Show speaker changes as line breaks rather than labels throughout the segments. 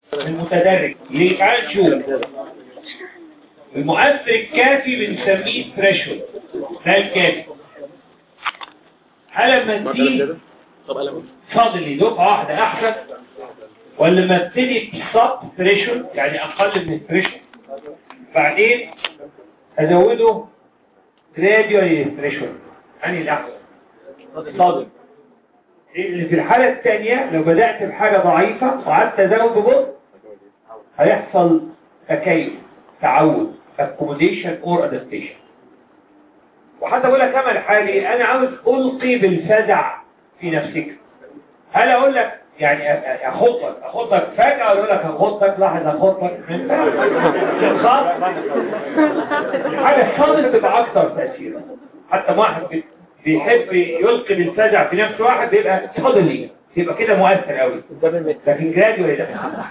المتدرج ليه تعال نشوف المؤثر الكافي بنسميه ثريشولد ده الكافي هل لما تزيد فاضل لي دفعه واحده احسن ولا لما ابتدي بصب ثريشولد يعني اقل من الثريشولد بعدين ازوده جراديوالي ثريشولد انهي الاحسن صادق اللي في الحالة الثانية لو بدأت بحاجة ضعيفة وقعدت ازود ببطء هيحصل تكيف تعود accommodation or adaptation وحتى اقول لك كما الحالي انا عاوز القي بالفزع في نفسك هل اقول لك يعني اخطك اخطك فجأة ولا اقول لك اخطك لاحظ اخطك الحاجة الصادق تبقى اكثر تأثيرا حتى واحد بيحب يلقي بالفزع في نفس واحد بيبقى صادلي يبقى كده مؤثر قوي لكن جرادي ولا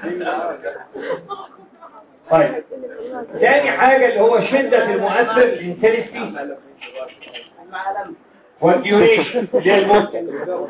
طيب تاني حاجة اللي هو شدة المؤثر الانتنسي والديوريشن اللي هي المدة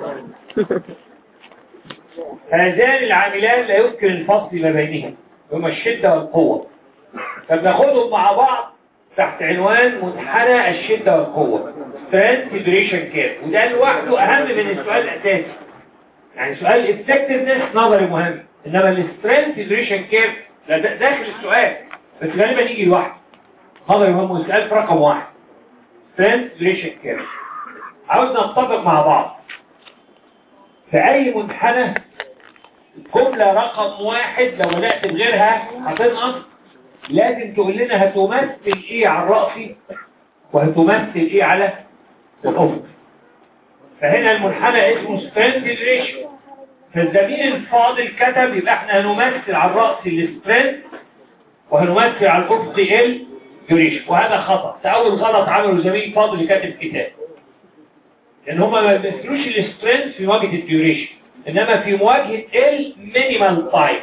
هذان العاملان لا يمكن الفصل ما بينهم هما الشدة والقوة فبناخدهم مع بعض تحت عنوان منحنى الشدة والقوة strength duration curve وده لوحده أهم من السؤال الأساسي يعني سؤال effectiveness نظري مهم إنما السترينث duration curve ده داخل السؤال بس غالبا يجي لوحده نظري مهم والسؤال في رقم واحد strength duration curve عاوز نتفق مع بعض في أي منحنى جملة رقم واحد لو بدأت بغيرها هتنقص لازم تقول لنا هتمثل ايه على الرأسي وهتمثل ايه على الأفق فهنا المنحنى اسمه سترينث ريشيو فالزميل الفاضل كتب يبقى احنا هنمثل على الرأس السترينث وهنمثل على الأفق ال ديوريشن وهذا خطأ ده أول غلط عمله زميل فاضل كاتب كتاب لأن هما ما بيمثلوش السترينث في مواجهة الديوريشن إنما في مواجهة المينيمال تايم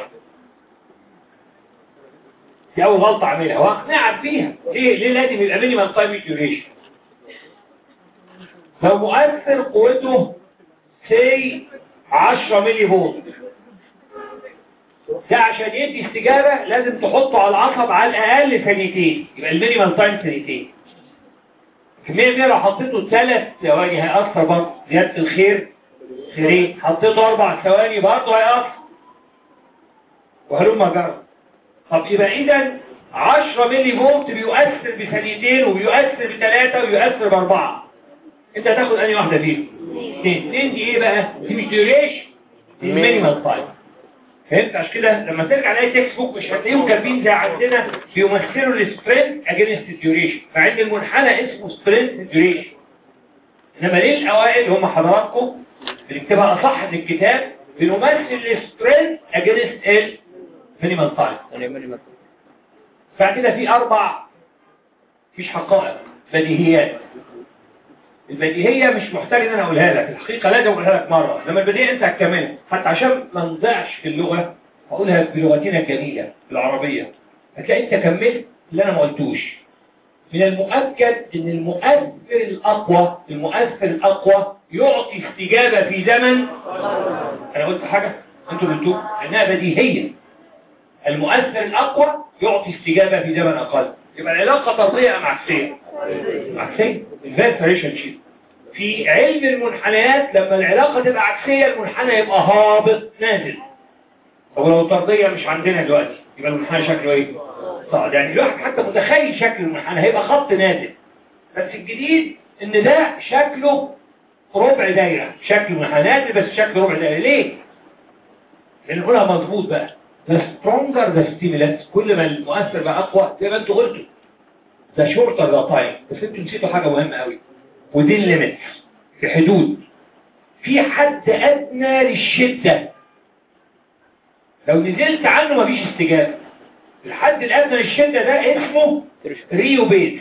دي أول غلطة عملها وأقنعك فيها ليه؟ ليه لازم يبقى مينيمال تايم ديوريشن لو مؤثر قوته سي 10 ملي فولت ده عشان يدي استجابة لازم تحطه على العصب على الأقل ثانيتين يبقى المينيمال تايم ثانيتين كمية دي لو حطيته ثلاث ثواني هيأثر برضه زيادة الخير خيرين حطيته أربع ثواني برضه هيأثر وهلوم جرب طب يبقى إذا 10 ملي فولت بيؤثر بثانيتين وبيؤثر بثلاثة ويؤثر بأربعة انت هتاخد أنهي واحدة فيهم اثنين اثنين دي ايه بقى دي مش ديوريشن دي مينيمال تايم فهمت عشان كده لما ترجع لاقي تكست بوك مش هتلاقيهم كاتبين زي عندنا بيمثلوا السبرنت اجينست الديوريشن فعند المنحنى اسمه سبرنت ديوريشن انما ليه الاوائل هم حضراتكم بنكتبها اصح من الكتاب بنمثل السبرنت اجينست ال مينيمال تايم بعد كده في اربع مفيش حقائق بديهيات البديهية مش محتاج ان انا اقولها لك الحقيقة لازم اقولها لك مرة لما البديهية انت هتكملها حتى عشان ما نضيعش في اللغة هقولها بلغتنا الجميلة بالعربية هتلاقي انت كملت اللي انا ما قلتوش من المؤكد ان المؤثر الاقوى المؤثر الاقوى يعطي استجابة في زمن انا قلت حاجة انتوا قلتوه انها بديهية المؤثر الاقوى يعطي استجابة في زمن اقل يبقى العلاقة طردية ام عكسية عكسية الفيرس ريليشن شيب في علم المنحنيات لما العلاقة تبقى عكسية المنحنى يبقى هابط نازل طب لو طردية مش عندنا دلوقتي يبقى المنحنى شكله ايه صعد يعني الواحد حتى متخيل شكل المنحنى هيبقى خط نازل بس الجديد ان ده شكله ربع دايرة شكل المنحنى نازل بس شكل ربع دايرة ليه؟ لان نقولها مظبوط بقى the stronger the stimulus كل ما المؤثر بقى اقوى زي ما انتوا قلتوا ده شورتر ذا تايم بس انتوا نسيتوا حاجة مهمة قوي ودي الليميت في حدود في حد ادنى للشدة لو نزلت عنه مفيش استجابة الحد الادنى للشدة ده اسمه ريو بيز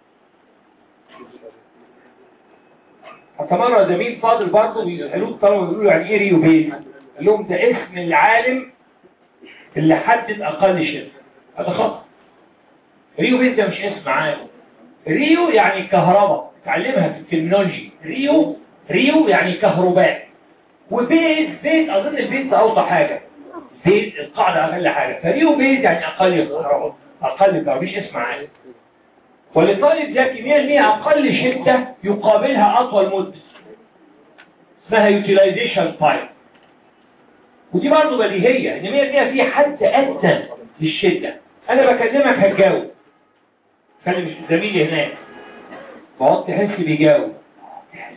حتى مرة زميل فاضل برضه بيسألوه الطلبة بيقولوا يعني ايه ريو بيز قال لهم ده اسم العالم اللي حدد اقل شدة هذا خطأ ريو بيز ده مش اسم عالم ريو يعني كهرباء تعلمها في الترمينولوجي ريو ريو يعني كهرباء وبيت بيت اظن البيت ده اوضح حاجة بيز القاعدة أقل حاجة فريو بيز يعني أقل كهرباء أقل كهرباء مش اسم عالي ولطالب ذكي 100% أقل شدة يقابلها أطول مدة اسمها يوتيلايزيشن تايم ودي برضه بديهية ان 100% في حد أدنى للشدة أنا بكلمك هتجاوب كلم زميلي هناك بقعد تحس بيجاوب تحس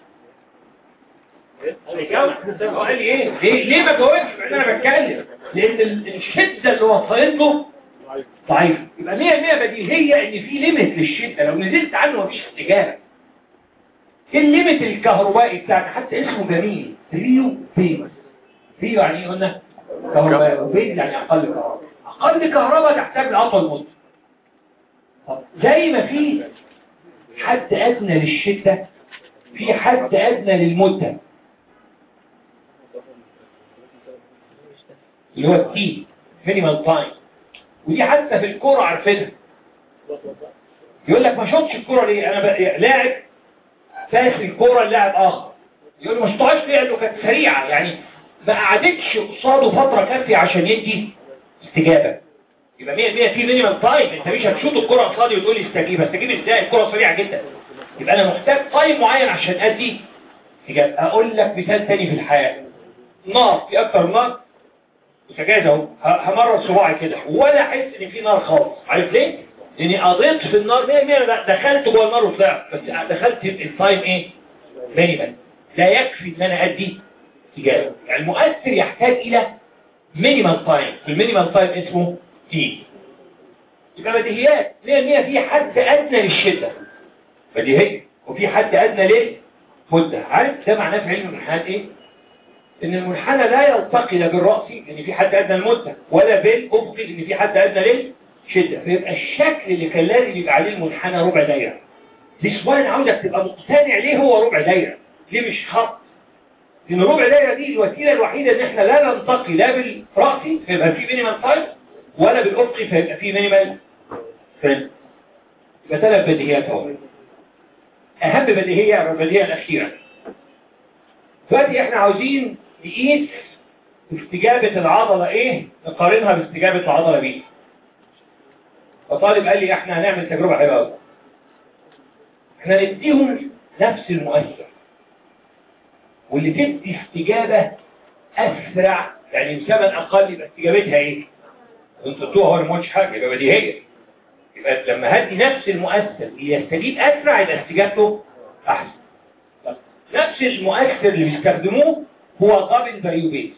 بيجاوب هو قال لي ايه ليه ليه ما جاوبش مع ان انا بتكلم لان ال- الشده اللي وصلت له ضعيفه يبقى 100% بديهيه ان في ليميت للشده لو نزلت عنه مفيش استجابه ايه الليميت الكهربائي بتاعنا حتى اسمه جميل ريو بيز ريو يعني ايه قلنا كهربائي وبيز يعني اقل كهرباء اقل كهرباء تحتاج لاطول مده طب زي ما في حد ادنى للشده في حد ادنى للمده اللي هو التي مينيمال تايم ودي حتى في الكوره عارفينها يقول لك ما شوطش الكوره ليه انا بقى لاعب فاس الكوره للاعب اخر يقول له ما شوطهاش ليه قال له كانت سريعه يعني ما قعدتش قصاده فتره كافيه عشان يدي استجابه يبقى 100 100 في مينيمال تايم انت مش هتشوط الكره قصادي وتقول لي استجيب استجيب ازاي الكره سريعه جدا يبقى انا محتاج تايم معين عشان ادي استجابه اقول لك مثال تاني في الحياه نار في اكتر من نار بوتاجاز اهو ه- همرر صباعي كده ولا احس ان في نار خالص عارف ليه؟ لاني قضيت في النار 100 100 أنا دخلت جوه النار وطلعت بس دخلت التايم ايه؟ مينيمال لا يكفي ان انا ادي استجابه يعني المؤثر يحتاج الى مينيمال تايم المينيمال تايم اسمه تي يبقى بديهيات 100 100 في حد ادنى للشده بديهيه وفي حد ادنى للمده عارف ده معناه في علم الامتحانات ايه؟ ان المنحنى لا يلتقي لا بالرأسي ان في حد ادنى المدة ولا بالافقي ان في حد ادنى للشدة فيبقى الشكل اللي كان لازم يبقى عليه المنحنى ربع دايرة دي سؤال انا عاوزك تبقى مقتنع ليه هو ربع دايرة ليه مش خط لان ربع دايرة دي الوسيلة الوحيدة ان احنا لا نلتقي لا بالرأسي فيبقى في مينيمال تايم ولا بالافقي فيبقى في مينيمال فيلم يبقى ثلاث بديهيات اهو اهم بديهية البديهية الاخيرة دلوقتي احنا عاوزين نقيس استجابة العضلة ايه نقارنها باستجابة العضلة بي فطالب قال لي احنا هنعمل تجربة حلوة قوي احنا نديهم نفس المؤثر واللي تدي استجابة اسرع يعني بزمن اقل يبقى استجابتها ايه انت تقول هو ما قلتش حاجة يبقى بديهية يبقى لما هدي نفس المؤثر اللي يستجيب اسرع يبقى استجابته احسن طب نفس المؤثر اللي بيستخدموه هو دبل فاليو بيس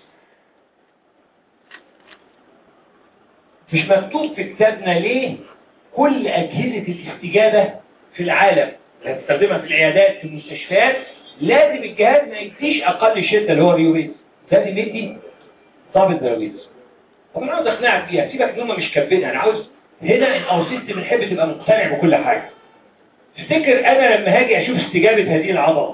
مش مكتوب في كتابنا ليه كل أجهزة الاستجابة في العالم اللي هتستخدمها في العيادات في المستشفيات لازم الجهاز ما يديش أقل شدة اللي هو ريو بيس لازم يدي دبل فاليو بيس طب انا عاوز اقنعك بيها سيبك ان هم مش كاتبينها انا عاوز هنا الاوسيست بنحب تبقى مقتنع بكل حاجه تفتكر انا لما هاجي اشوف استجابه هذه العضله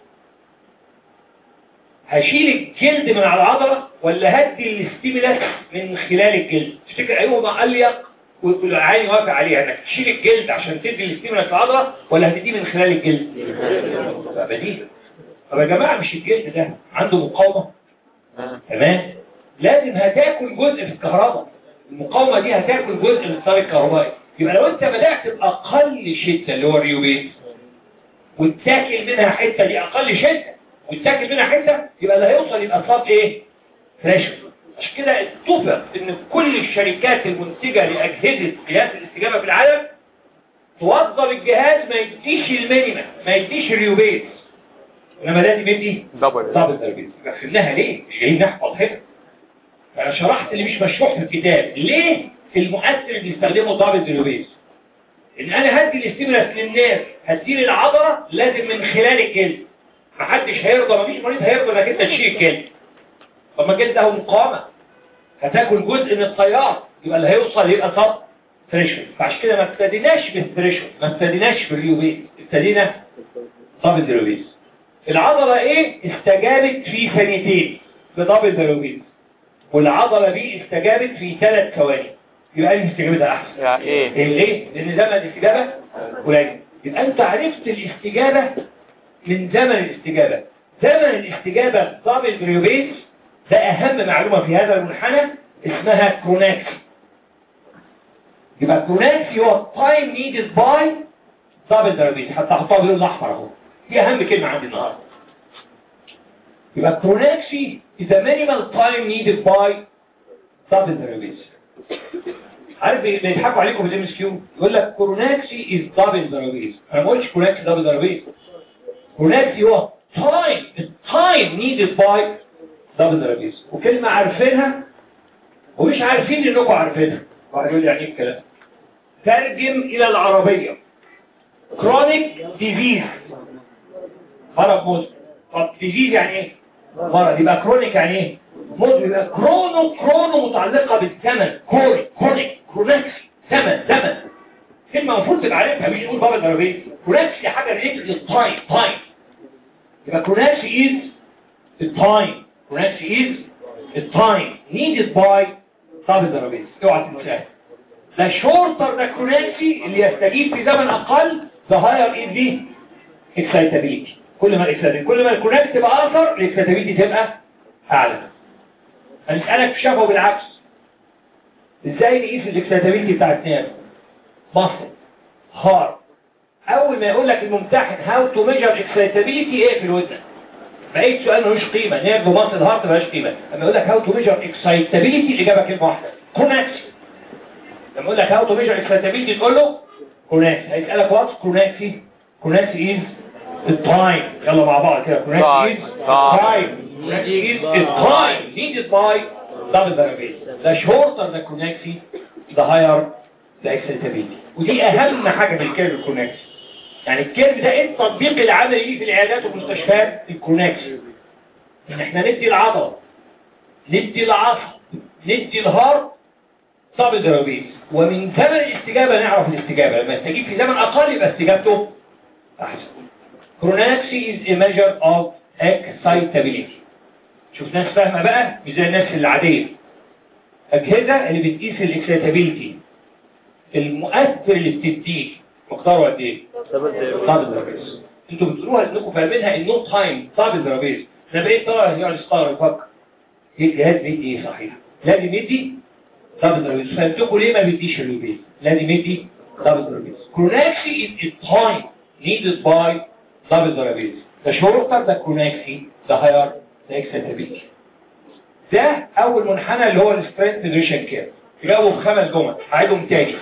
هشيل الجلد من على العضلة ولا هدي الاستيمولاس من خلال الجلد تفتكر ايهما اليق والعين وافق عليها انك تشيل الجلد عشان تدي الاستيمولاس للعضلة ولا هتديه من خلال الجلد بديهي طب يا جماعة مش الجلد ده عنده مقاومة تمام لازم هتاكل جزء في الكهرباء المقاومة دي هتاكل جزء من الطار الكهربائي يبقى لو انت بدأت بأقل شدة اللي هو الريوبيت وتاكل منها حتة دي أقل شدة وتاكل منها حتة يبقى اللي هيوصل يبقى صاب ايه فريش عشان كده اتفق ان كل الشركات المنتجة لأجهزة قياس الاستجابة في العالم توظف الجهاز ما يديش المينيمم ما يديش الريوبيت انما لازم يدي
دبل
دبل تربيت يبقى فهمناها ليه مش جايين نحفظ هنا انا شرحت اللي مش مشروح في الكتاب ليه المؤثر اللي بيستخدمه دبل تربيت ان انا هدي الاستيمولاس للناس هدي العضله لازم من خلال الجلد محدش هيرضى مفيش مريض هيرضى انك انت تشيل الجلد طب ما الجلد ده هو مقاومه هتاكل جزء من الطيار يبقى اللي هيوصل يبقى صب ثريشولد فعشان كده ما ابتديناش بالثريشولد ما ابتديناش بالريوبيت ابتدينا دبل ديروبيت العضله ايه استجابت في ثانيتين بدبل ديروبيت والعضله دي استجابت في ثلاث ثواني يبقى انهي استجابتها احسن
يعني ايه
ليه؟ لأن زمن الاستجابة قليل يبقى أنت عرفت الاستجابة من زمن الاستجابة زمن الاستجابة دبل بريوبيت ده اهم معلومة في هذا المنحنى اسمها كروناكسي يبقى كروناكسي هو time needed by دبل درابيز حتى احطها باللون الاحمر اهو دي اهم كلمة عندي النهارده يبقى كروناكسي is a minimal time needed by دبل درابيز عارف بيضحكوا عليكم بالام اس كيو يقول لك كروناكسي از دبل درابيز انا ما قلتش كروناكسي دبل درابيز كروناكسي هو تايم التايم نيدد باي دبل درابيز وكلمه عارفينها ومش عارفين انكم عارفينها واحد يقول لي يعني ايه الكلام ترجم الى العربيه كرونيك ديزيز مرض مزمن طب ديزيز يعني ايه مرض يبقى كرونيك يعني ايه مزمن يبقى كرونو كرونو متعلقه بالزمن كوري كرونيك كرونكسي زمن زمن كلمه المفروض تبقى عارفها مش تقول بابا دربيه كرونكسي حاجه ريليتد للتايم تايم يبقى كرونكسي از التايم كرونكسي از التايم needed by طب دربيه اوعى تنساها the shorter the كرونكسي اللي يستجيب في زمن اقل the higher is the excitability كل ما الاكسيتابيلتي كل ما الكونكت تبقى اقصر الاكسيتابيلتي تبقى اعلى هنسالك في شبهه بالعكس ازاي نقيس الاكسيتابيلتي بتاع الناس مصر هار اول ما يقول لك الممتحن هاو تو ميجر اكسيتابيلتي ايه في الودن بقيت سؤال ملوش قيمه نيرف مصر هارت ملوش قيمه لما يقول لك هاو تو ميجر اكسيتابيلتي الاجابه كلمه واحده كونكت لما يقول لك هاو تو ميجر اكسيتابيلتي تقول له كونكت هيسالك واتس كونكتي كونكتي از التايم يلا مع بعض كده كونكتي از تايم is time needed by double derivation. The shorter the connexy, the higher the excitability. ودي أهم حاجة في الكيرف الكونكسي. يعني الكيرف ده ايه التطبيق العملي ليه في العيادات والمستشفيات الكونكسي. ان احنا ندي العضلة ندي العصب ندي الهارت double derivation. ومن زمن الاستجابة نعرف الاستجابة لما يستجيب في زمن أقل يبقى استجابته أحسن. Chronaxy is a measure of excitability. شوف ناس فاهمة بقى مش زي الناس العادية أجهزة اللي بتقيس الاكسيتابيلتي المؤثر اللي بتديه مقداره قد ايه؟ دبل درابيز انتوا بتقولوها انكم فاهمينها النو تايم دبل درابيز انا بقيت طالع يقعد يستغرب يفكر ايه الجهاز بيدي ايه صحيح لازم يدي دبل درابيز فهمتكم ليه ما بيديش الريبيز لازم يدي دبل درابيز كروناكسي is a time needed by double درابيز the shorter the chronaxy the higher excitability ده اول منحنى اللي هو السترينث فيدريشن كير تجاوبوا بخمس جمل هعيدهم تاني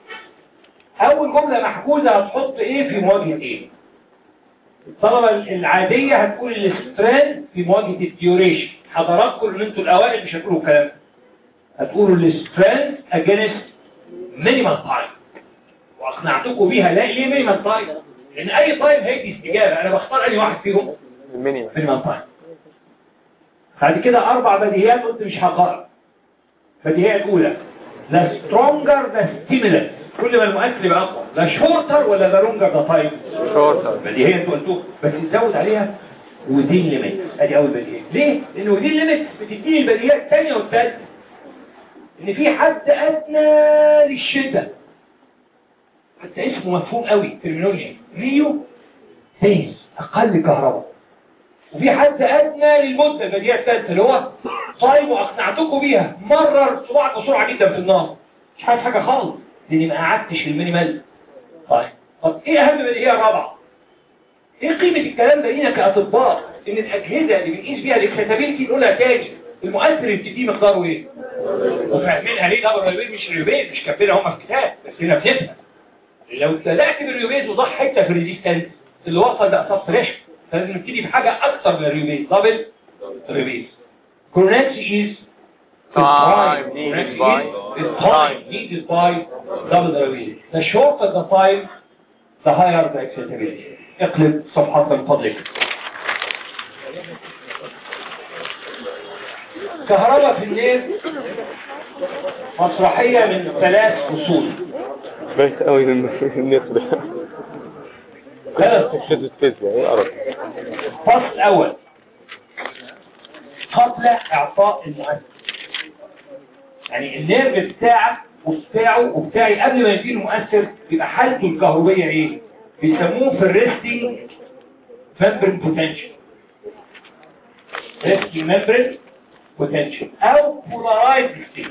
اول جمله محجوزه هتحط ايه في مواجهه ايه الطلبه العاديه هتقول السترينث في مواجهه الديوريشن حضراتكم ان انتوا الاوائل مش هتقولوا الكلام هتقولوا السترينث اجينست مينيمال تايم واقنعتكم بيها لا ليه مينيمال تايم لان اي تايم هيدي استجابه انا بختار اي واحد فيهم
المينيمم
مينيمال تايم بعد كده اربع بديهيات قلت مش حقائق البديهيه الاولى لا سترونجر ذا ستيمولانت كل ما المؤثر يبقى اقوى لا شورتر ولا ذا لونجر ذا تايم
شورتر
بديهيه انتوا قلتوها بس تزود عليها ودين ليميت ادي اول بديهيه ليه لان ودين ليميت بتديني البديهيات الثانيه والثالثه ان في حد ادنى للشده حتى اسمه مفهوم قوي ترمينولوجي ريو بيز اقل كهرباء وفي حد ادنى للمده البديهيه الثالثه اللي هو طيب واقنعتكم بيها مرر صباعك بسرعه جدا في النار مش عايز حاجه خالص لاني ما قعدتش في المينيمال طيب طب ايه اهم بديهيه الرابعه ايه قيمه الكلام ده لينا كاطباء ان الاجهزه اللي بنقيس بيها الاكسيتابيلتي نقولها تاني المؤثر اللي بتديه مقداره ايه وفاهمينها ليه دبل ريبيز مش ريبيز مش كاتبينها هم في الكتاب بس هنا بنفهم لو ابتدأت بالريبيز وضح حته في الريزيستنس اللي وصل ده سبتريشن لازم نبتدي بحاجه اكتر من الريبيز دبل ريبيز كورنكسي از
Time needed by
time needed by double the release. The shorter the time, the higher the excitability. اقلب صفحة من فضلك. كهرباء في الليل مسرحية من ثلاث فصول.
بايت قوي من النت ده
ثلاث
شد الفيزياء ايه قرف
فصل أول قبل إعطاء المؤثر يعني النيرف بتاعك وبتاعه وبتاعي قبل ما يديله مؤثر يبقى حالته الكهربية ايه بيسموه في الريستنج ممبرين بوتنشال ريستنج ممبرين بوتنشال او بولارايز ستيت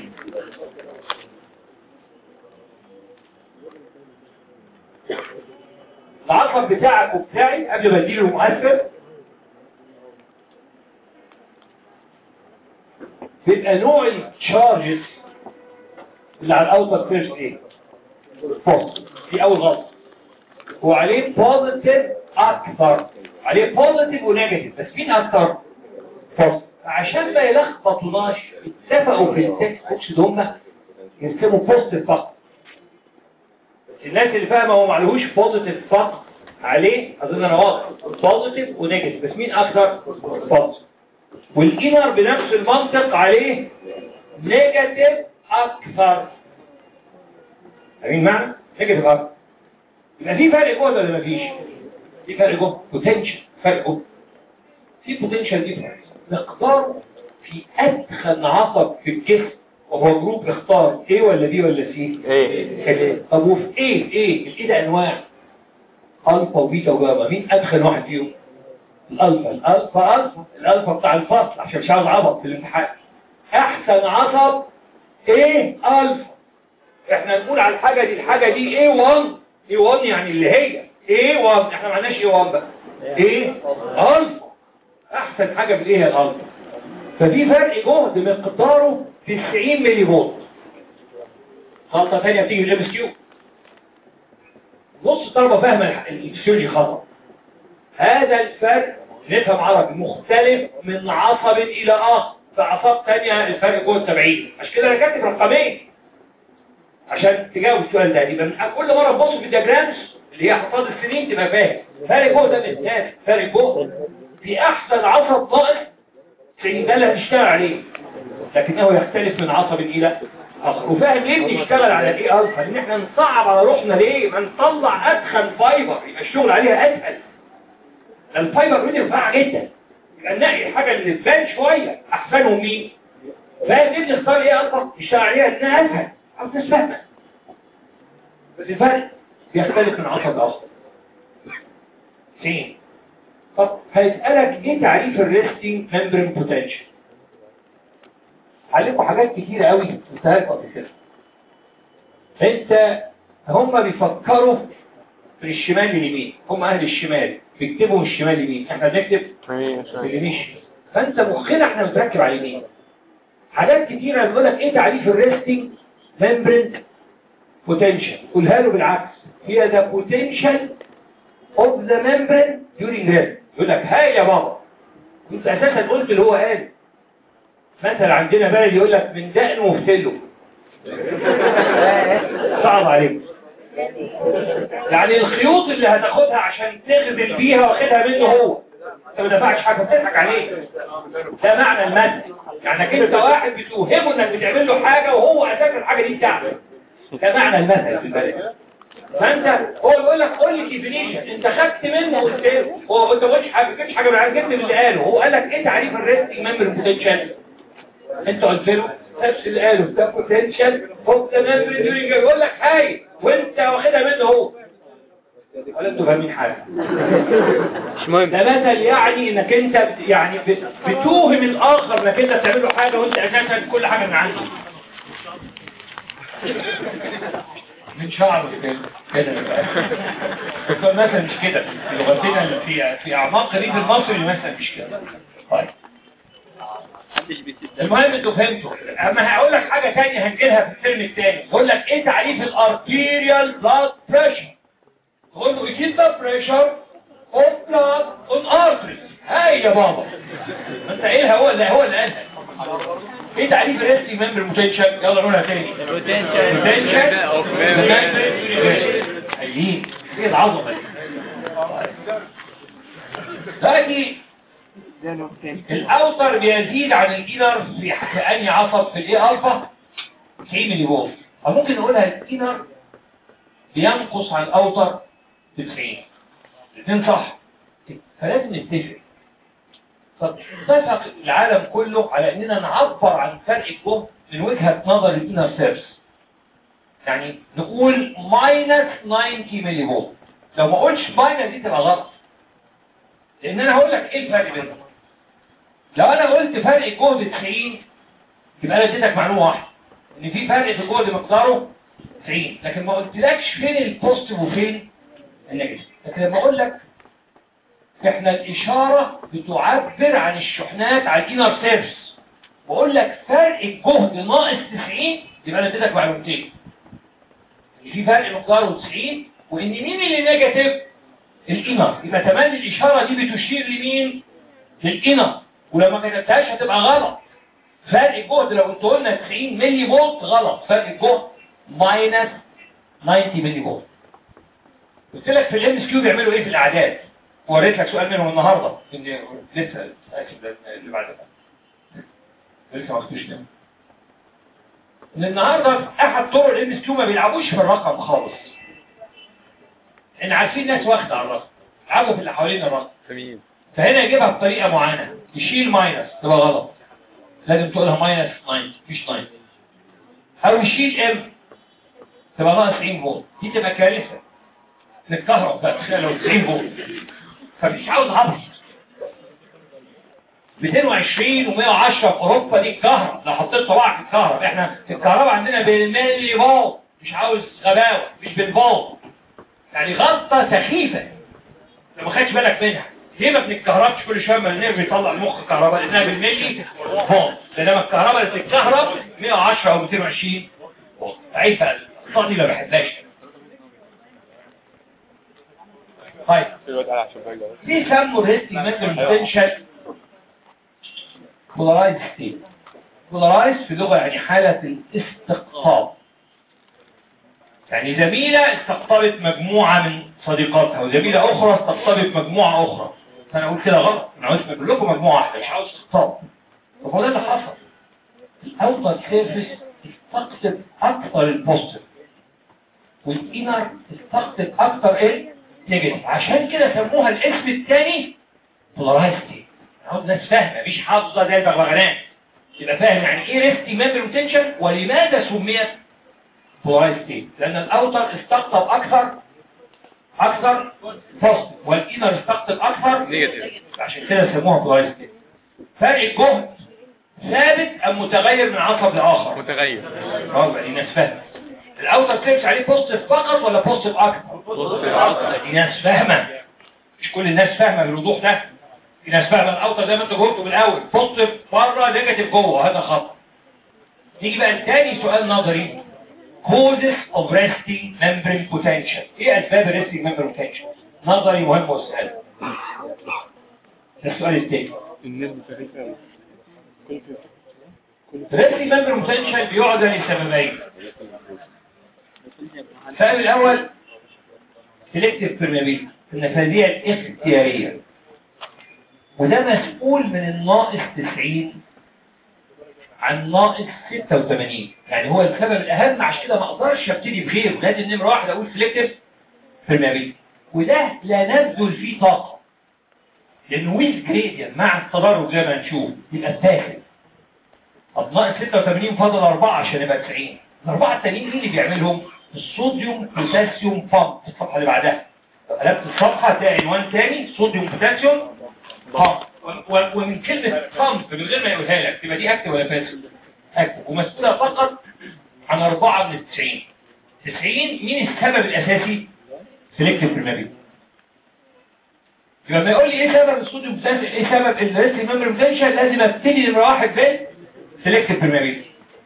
العصب بتاعك وبتاعي قبل ما اديله مؤثر بيبقى نوع التشارجز اللي على الاوتر فيرست ايه بوزيتيف دي اول غلط وعليه بوزيتيف اكثر عليه بوزيتيف ونيجاتيف بس مين اكثر بوزيتيف عشان ما يلخبطوناش اتفقوا في التكست بوكس دول يرسموا بوزيتيف فقط الناس اللي فاهمه هو معلهوش بوزيتيف فقط عليه اظن انا واضح بوزيتيف ونيجاتيف بس مين اكثر بوزيتيف والانر بنفس المنطق عليه نيجاتيف اكثر فاهمين معنى نيجاتيف اكثر يبقى في فرق جوه ولا مفيش في فرق جوه بوتنشال فرق جوه في بوتنشال ديفرنس مقداره في ادخل عصب في الجسم وهو جروب اختار ايه ولا بي ولا سي
ايه
طب وفي ايه ايه الايه ده انواع الفا وبيتا وجاما مين ادخل واحد فيهم الالفا الالفا الفا الالفا بتاع الفصل عشان مش عاوز عبط في الامتحان احسن عصب ايه الفا احنا نقول على الحاجه دي الحاجه دي ايه 1 ايه 1 يعني اللي هي ايه 1 احنا ما عندناش ايه 1 بقى ايه الفا احسن حاجه في الايه هي الالفا ففي فرق جهد مقداره 90 ملي فولت غلطه ثانيه بتيجي في الام اس كيو نص الطلبه فاهمه الفسيولوجي خطا هذا الفرق نفهم عربي مختلف من عصب الى اخر في اعصاب ثانيه الفرق جوه 70 عشان كده انا كاتب رقمين عشان تجاوب السؤال ده يبقى من كل مره تبص في الدياجرامز اللي هي حفاظ السنين تبقى فاهم فرق جوه ده مثال فرق جوه في احسن عصب ناقص ده اللي هنشتغل عليه لكنه يختلف من عصب الى اخر وفاهم ليه بنشتغل على الايه الفا ان احنا نصعب على روحنا ليه ما نطلع ادخل فايبر يبقى الشغل عليها اسهل الفايبر اوريدي رفيعه جدا يبقى نلاقي الحاجه اللي تبان شويه احسنهم مين فاهم ليه بنختار ايه الفا نشتغل عليها انها اسهل او تسهل بس الفرق بيختلف من عصب لاخر سين طب هيسألك ايه تعريف الريستنج ممبرين بوتنشال عليكم حاجات كتيرة قوي تستهلك قبل كده انت هم بيفكروا في الشمال اليمين هم اهل الشمال بيكتبوا من الشمال اليمين احنا بنكتب في اليمين فانت مخنا احنا متركب على اليمين حاجات كتيرة بيقول لك ايه تعريف الريستنج ممبرين بوتنشال قولها له بالعكس هي ذا بوتنشال of the membrane during rest يقول لك هاي يا بابا انت اساسا قلت اللي هو قال مثل عندنا بلد يقول لك من دقن وفتله صعب عليك يعني الخيوط اللي هتاخدها عشان تغزل بيها واخدها منه هو انت ما دفعش حاجه بتضحك عليه ده معنى المثل يعني انت واحد بتوهمه انك بتعمل له حاجه وهو اساسا الحاجه دي بتاعته ده معنى المثل في البلد فانت هو يقول لك قول لي ديفينيشن انت خدت منه قلت له هو انت ما قلتش حاجه ما قلتش حاجه من عندك اللي قاله هو قال لك ايه تعريف الريستنج ممبر بوتنشال انت قلت له نفس اللي قاله ده بوتنشال اوف ذا ممبر ديورنج يقول لك هاي وانت واخدها منه هو ولا انتوا فاهمين حاجه
مش مهم
ده مثل يعني انك انت بت- يعني بت- بتوهم الاخر انك انت بتعمل له حاجه وانت اساسا كل حاجه من عندك من شعره كده كده بس مثلا مش كده في لغتنا اللي في في اعماق الريف المصري مثلا مش كده طيب المهم انتوا فهمتوا اما هقول لك حاجه ثانيه هنجيلها في الترم الثاني بقول لك ايه تعريف الارتيريال بلاد بريشر تقول له ايه the pressure of blood on arteries هاي يا بابا ما انت قايلها هو اللي هو اللي قالها ايه تعريف الريستنج ممبر بوتنشال يلا نقولها تاني بوتنشال
of membrane.
ايين ايه العظمه دي دلوقتي الاوتر بيزيد عن الانر في في انهي عصب في الايه الفا 90 ملي فولت او ممكن نقولها الانر بينقص عن الاوتر 90 الاثنين صح فلازم نتفق طب اتفق العالم كله على اننا نعبر عن فرق الجهد من وجهة نظر الانر سيرس يعني نقول ماينس 90 ملي فولت لو ما قلتش ماينس دي تبقى غلط لان انا هقول لك ايه الفرق بينهم لو انا قلت فرق الجهد 90 يبقى انا اديتك معلومه واحده ان في فرق في الجهد مقداره 90 لكن ما قلتلكش فين البوزيتيف وفين النيجاتيف لكن لما اقول لك احنا الاشاره بتعبر عن الشحنات على الانر سيرفس واقول لك فرق الجهد ناقص 90 يبقى انا اديتك معلومتين ان في فرق مقداره 90 وان مين اللي نيجاتيف الانر يبقى تمام الاشاره دي بتشير لمين للانر ولما كتبتهاش هتبقى غلط فرق الجهد لو كنت قلنا 90 ملي فولت غلط فرق الجهد ماينس 90 ملي فولت قلت لك في الام اس كيو بيعملوا ايه في الاعداد وريت لك سؤال منهم النهارده ان لسه اسف اللي بعد ده لسه ما خدتوش ده ان النهارده في احد طرق الام اس كيو ما بيلعبوش في الرقم خالص ان عارفين ناس واخده على الرقم يلعبوا في اللي حوالين الرقم
تمام
فهنا يجيبها بطريقه معينه يشيل ماينس تبقى غلط لازم تقولها ماينس 9 مش 9 او يشيل ام تبقى ناقص 90 فولت دي تبقى كارثه نتكهرب بقى تخيل لو 90 فولت فمش عاوز عبط 220 و110 في اوروبا دي الكهرب لو حطيت صباعك في الكهرب احنا الكهرباء عندنا بالملي فولت مش عاوز غباوه مش بالفولت يعني غلطه سخيفه لو ما خدش بالك منها ليه ما بنتكهربش كل شويه ما النيرف يطلع المخ كهرباء لانها بالملي فولت لانما الكهرباء اللي بتتكهرب 110 او 220 فولت عيب بقى الصوت دي ما بحبهاش طيب دي سموا الريسي ميثود بوتنشال بولارايز ستيت بولارايز في لغه يعني حاله الاستقطاب يعني زميلة استقطبت مجموعة من صديقاتها وزميلة أخرى استقطبت مجموعة أخرى فأنا أقول كده غلط أنا عاوز أقول لكم مجموعة واحدة مش عاوز استقطاب فهو ده اللي حصل الأوتر سيرفيس استقطب أكثر البوستيف والإنر استقطب أكثر إيه؟ نيجاتيف عشان كده سموها الاسم الثاني بولارايز ستيت عاوز ناس فاهمة مش حافظة زي البغبغانات يبقى فاهم يعني إيه ريستي ميمبر بوتنشال ولماذا سميت بولارايز ستيت لأن الأوتر استقطب أكثر أكثر بوزيتيف والإنر استقطب أكثر
نيجاتيف
عشان كده سموها بولارايز ستيت فرق الجهد ثابت أم متغير من عصب لآخر
متغير
برافو دي ناس فاهمة الأوتر سيرفس عليه بوزيتيف فقط ولا بوزيتيف أكثر دي ناس فاهمة مش كل الناس فاهمة بالوضوح ده في ناس فاهمة الأوتر زي ما انت قلته بالأول بوزيتيف بره نيجاتيف جوه هذا خطأ نيجي بقى لتاني سؤال نظري causes of resting membrane potential ايه اسباب resting membrane potential نظري مهم والسؤال ده السؤال التاني
النسبة تقريبا كل
resting membrane potential بيعزل لسببين السبب الاول selective permeability النفاذية الاختيارية وده مسؤول من الناقص 90 عن ناقص 86 يعني هو السبب الأهم عشان كده ما اقدرش ابتدي بغيره لازم نمرة واحد اقول سلكتيف permeability وده لا نبذل فيه طاقة لأنه ويز جريديان مع التدرج زي ما هنشوف يبقى تاخد طب ناقص 86 فاضل 4 عشان يبقى 90 الأربعة التانيين مين اللي بيعملهم؟ الصوديوم بوتاسيوم بامب الصفحة اللي بعدها لو قلبت الصفحة هتلاقي عنوان تاني صوديوم بوتاسيوم بامب و- و- ومن كلمة بامب من غير ما يقولها لك تبقى دي اكتب ولا فاسد؟ اكتب ومسؤولة فقط عن أربعة من التسعين تسعين مين السبب الأساسي؟ سيلكتيف بريمابيل لما يقول لي ايه سبب الصوديوم بوتاسيوم ايه سبب الريسك ميموري بوتنشال لازم ابتدي نمرة واحد بال سيلكتيف بريمابيل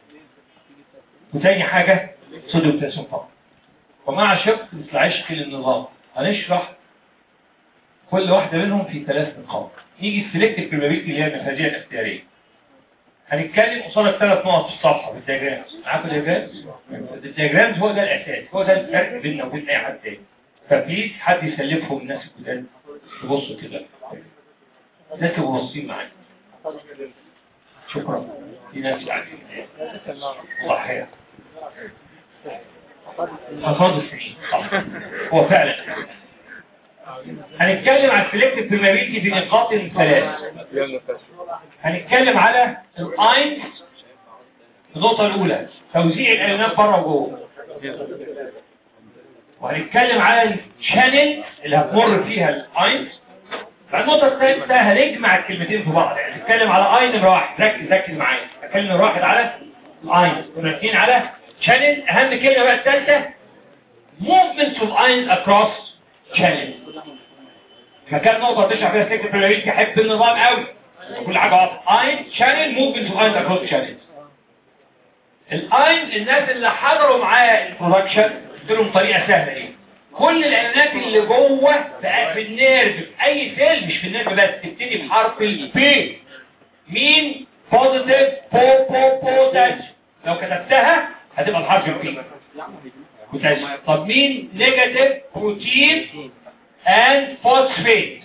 وتاني حاجة صوديوم بوتاسيوم بامب ومع شق مثل عشق للنظام هنشرح كل واحدة منهم في ثلاث نقاط نيجي السلكتيف بريمابيلتي اللي هي النفاذية الاختيارية هنتكلم قصادك ثلاث نقط في الصفحة في الدياجرامز معاكم الدياجرامز؟ الدياجرامز هو ده الأساس هو ده الفرق بيننا وبين أي حد تاني فبليز حد يسلفهم الناس الجداد تبصوا كده الناس يبقوا باصين معايا شكرا في ناس قاعدين صحيح حصاد السنين صح هو فعلا هنتكلم عن السلكتيف بريمابيلتي في نقاط ثلاث
يلا فاشل
هنتكلم على الاينز النقطة الأولى توزيع الأيونات بره وجوه وهنتكلم على الشانل اللي هتمر فيها الاينز فالنقطة الثالثة هنجمع الكلمتين في بعض يعني نتكلم على اي نمرة واحد ركز ركز معايا هتكلم نمرة واحد على اي نمرة اثنين على channel اهم كلمة بقى الثالثة movements of ions across channel فكان نقطة تشرح فيها سكة بريد تحب النظام قوي كل حاجة واضحة اين channel movements of ions across channels الاين الناس اللي حضروا معايا البرودكشن قلت لهم طريقة سهلة ايه كل الاعلانات اللي جوه في في النيرف في اي سيل مش في النيرف بس تبتدي بحرف البي مين بوزيتيف بو بو بوتاش لو كتبتها هتبقى بحرف البي بوتاش طب مين نيجاتيف بروتين اند فوسفيت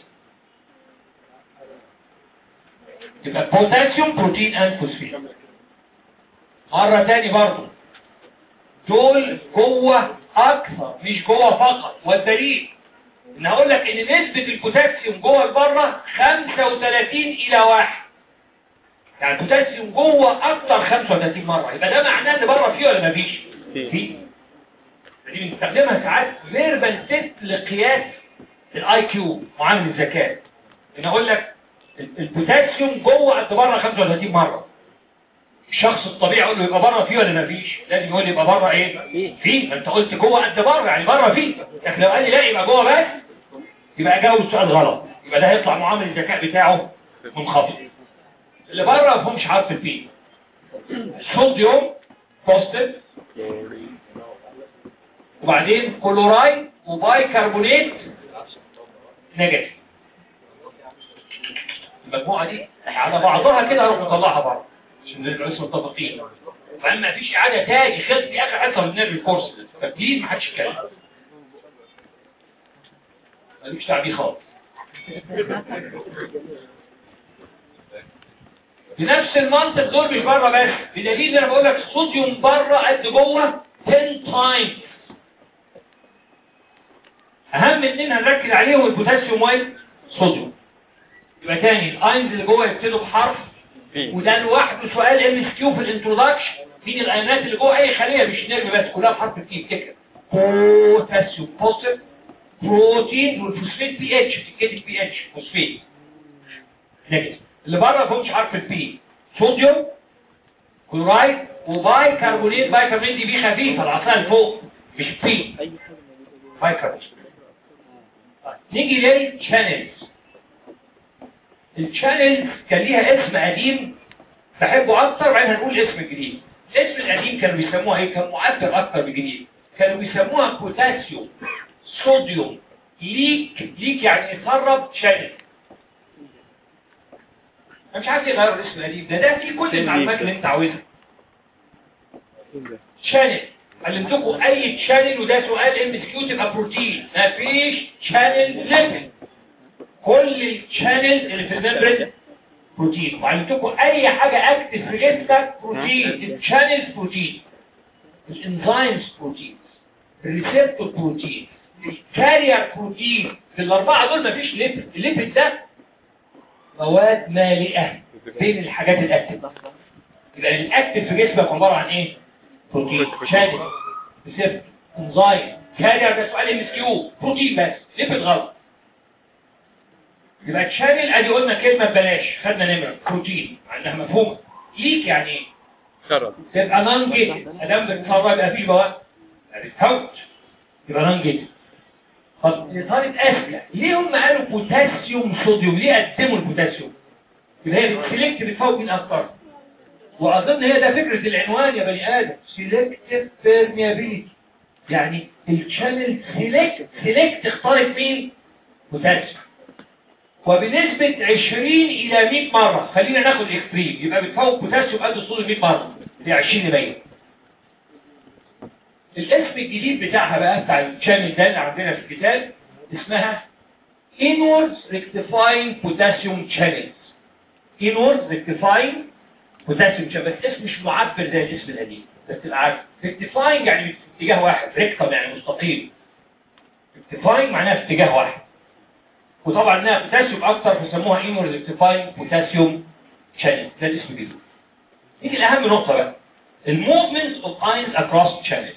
يبقى بوتاسيوم بروتين اند فوسفيت مرة تاني برضو دول جوه اكثر مش جوه فقط والدليل ان هقول لك ان نسبة البوتاسيوم جوه لبره 35 الى 1 يعني البوتاسيوم جوه اكتر 35 مرة يبقى ده معناه ان بره فيه ولا مفيش
فيه.
فيه دي بنستخدمها ساعات فيربال تيست لقياس الاي كيو معامل الذكاء ان اقول لك البوتاسيوم جوه قد بره 35 مرة الشخص الطبيعي اقول له يبقى بره فيه ولا مفيش لازم يقول لي يبقى بره ايه فيه ما انت قلت جوه قد بره يعني بره فيه لكن لو قال لي لا يبقى جوه بس يبقى جاوب السؤال غلط يبقى ده هيطلع معامل الذكاء بتاعه منخفض اللي بره ما فيهمش حرف البي الصوديوم بوزيتيف وبعدين كلورايد وباي كربونات نيجاتيف المجموعه دي على بعضها كده هروح مطلعها بره عشان نبقى لسه متفقين فاما مفيش اعاده تاني خلص دي اخر حته من الكورس ده فبليز ما حدش يتكلم ماليش دعوه بيه خالص بنفس المنطق دول مش بره بس بدليل ان انا بقول لك الصوديوم بره قد جوه 10 تايمز اهم اتنين هنركز عليهم البوتاسيوم والصوديوم يبقى تاني الاينز اللي جوه يبتدوا بحرف وده لوحده سؤال ام اس كيو في الانترودكشن مين الايونات اللي جوه اي خليه مش نرمي بس كلها بحرف التي افتكر بوتاسيوم بوزيتيف بروتين والفوسفيت بي اتش بتتكتب بي اتش فوسفيت نيجاتيف اللي بره ما فيهمش حرف البي صوديوم كلورايد وباي كربونات باي كربونات دي بي خفيفه العصايه لفوق مش بي باي كربونات نيجي للشانلز الشانلز كان ليها اسم قديم بحبه اكتر وبعدين هنقول اسم جديد الاسم القديم كانوا بيسموها ايه كان مؤثر اكتر من الجديد كانوا بيسموها بوتاسيوم صوديوم ليك ليك يعني يسرب شانل انا مش عارف ايه غير الاسم القديم ده ده فيه كل المعلومات اللي انت عاوزها شانل علمتكم اي شانل وده سؤال ام اس كيو تبقى بروتين مفيش شانل ليبل كل الشانل اللي في الممبرين بروتين وعلمتكم اي حاجة اكتف في جسمك بروتين الشانل بروتين الانزيمز بروتين الريسبتور بروتين الكارير بروتين في الاربعة دول مفيش ليبيد الليبيد ده مواد مالئة بين الحاجات الاكتف يبقى الاكتف في جسمك عبارة عن ايه بروتين شانل ريسبتور انزيم كارير ده سؤال ام اس كيو بروتين بس ليبيد غلط يبقى تشانل ادي قلنا كلمة ببلاش خدنا نمرة بروتين مع انها مفهومة ليك يعني ايه
شرب
تبقى نون جيتد ادام بتتفرج يبقى فيش بواقي بتفوت يبقى نون جيتد طب صارت اذكى ليه هم قالوا بوتاسيوم صوديوم ليه قدموا البوتاسيوم يبقى هي بتسلكت بتفوت مين اكتر واظن هي ده فكرة العنوان يا بني ادم سيلكتيف بيرميابيليتي يعني الشانل سيلكت سيلكت اختارت مين بوتاسيوم وبنسبة 20 إلى 100 مرة خلينا ناخد اكستريم يبقى بتفوق بوتاسيوم قد الصوديوم 100 مرة دي 20 100 الاسم الجديد بتاعها بقى بتاع الشانل ده اللي عندنا في الكتاب اسمها inwards rectifying potassium channels inwards rectifying potassium channels بس اسم مش معبر زي الاسم القديم بس تبقى عارف rectifying يعني في اتجاه واحد ريكتم يعني مستقيم rectifying معناها في اتجاه واحد وطبعا انها بوتاسيوم اكتر فسموها inward rectifying potassium channel ده الاسم الجديد نيجي لاهم نقطه بقى الموفمنتس اوف اينز اكروس channels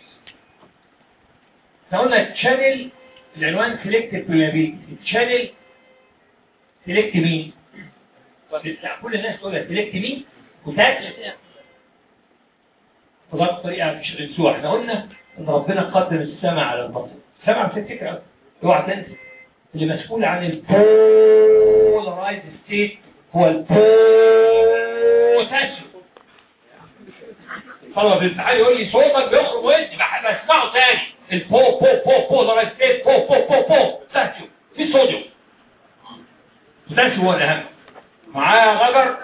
احنا قلنا الشانل العنوان سيلكتيف بيابيلتي الشانل سيلكت مين لا كل الناس تقول سيلكت مين بوتاسيوم فده الطريقه مش هننسوها احنا قلنا ان ربنا قدم السماء على البطن السماء مش فكره اوعى تنسى اللي مسؤول عن البولارايز ستيت هو البوتاسيوم طلب الامتحان يقول لي صوتك بيخرج ودني بسمعه تاني البو بو بو بولارايز ستيت بو بو بو بو بوتاسيوم في صوديوم بوتاسيوم هو الاهم معاه غجر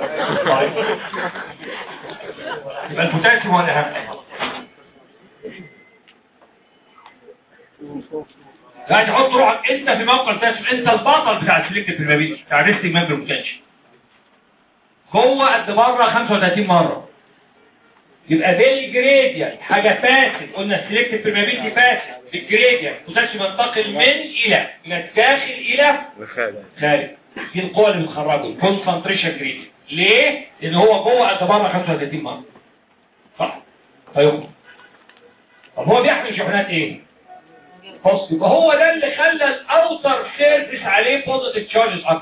يبقى البوتاسيوم هو الاهم لا تحط روحك انت في موقع البوتاسيوم انت البطل بتاع السلكتيف بريمابيلتي بتاع الريستنج ممبر بوتنشال جوه قد بره 35 مره يبقى بالجريديان حاجه فاسد قلنا السلكتيف بريمابيلتي فاسد بالجريديان بوتاسيوم ينتقل من الى من الداخل الى
وخالد
خارج دي القوة اللي بتخرجه الكونسنتريشن جريد ليه؟ لان هو جوه قد بره 35 مرة صح؟ فيخرج طب هو بيحمل شحنات ايه؟ بص يبقى هو ده اللي خلى الاوتر سيرفيس عليه بوزيتيف تشارجز اكتر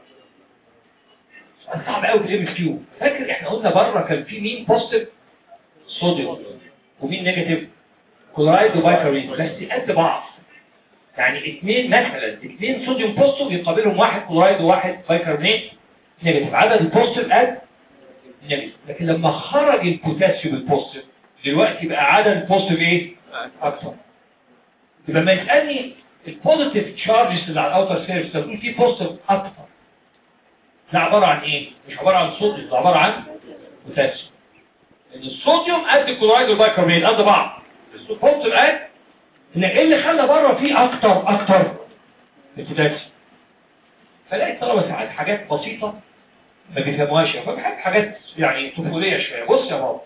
سؤال صعب قوي في الام كيو فاكر احنا قلنا بره كان في مين بوزيتيف صوديوم ومين نيجاتيف كلورايد وبايكاربونات بس قد بعض يعني اثنين مثلا اثنين صوديوم بوزيتيف يقابلهم واحد كلورايد وواحد بايكربونات نيجاتيف عدد البوزيتيف قد نيجاتيف لكن لما خرج البوتاسيوم البوزيتيف دلوقتي بقى عدد البوزيتيف ايه اكتر يبقى لما يسالني البوزيتيف تشارجز اللي على الاوتر سيرفيس تقول فيه بوزيتيف اكتر ده عباره عن ايه مش عباره عن صوديوم ده عباره عن بوتاسيوم لان الصوديوم قد الكلورايد والبايكربونات قد بعض البوزيتيف قد ان ايه اللي خلى بره فيه اكتر اكتر البوتاسيوم فلاقي الطلبه ساعات حاجات بسيطه ما بيفهموهاش فبحب حاجات يعني طفوليه شويه بص يا بابا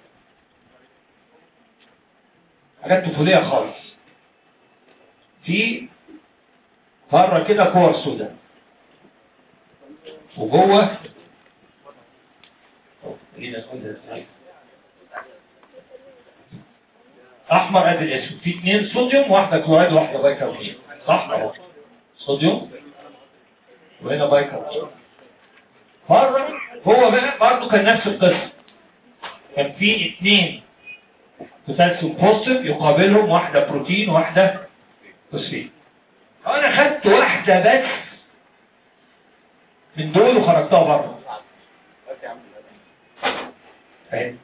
حاجات طفوليه خالص في بره كده كور سودا وجوه خلينا نقول ده ازاي احمر قد الاسود في اثنين صوديوم واحده كلورايد وواحده بايكربونات صح اهو صوديوم وهنا بايكربونات بره هو بقى برضه كان نفس القصه كان في اثنين بوتاسيوم بوزيتيف يقابلهم واحده بروتين واحده فوسفين انا خدت واحده بس من دول وخرجتها بره فاهم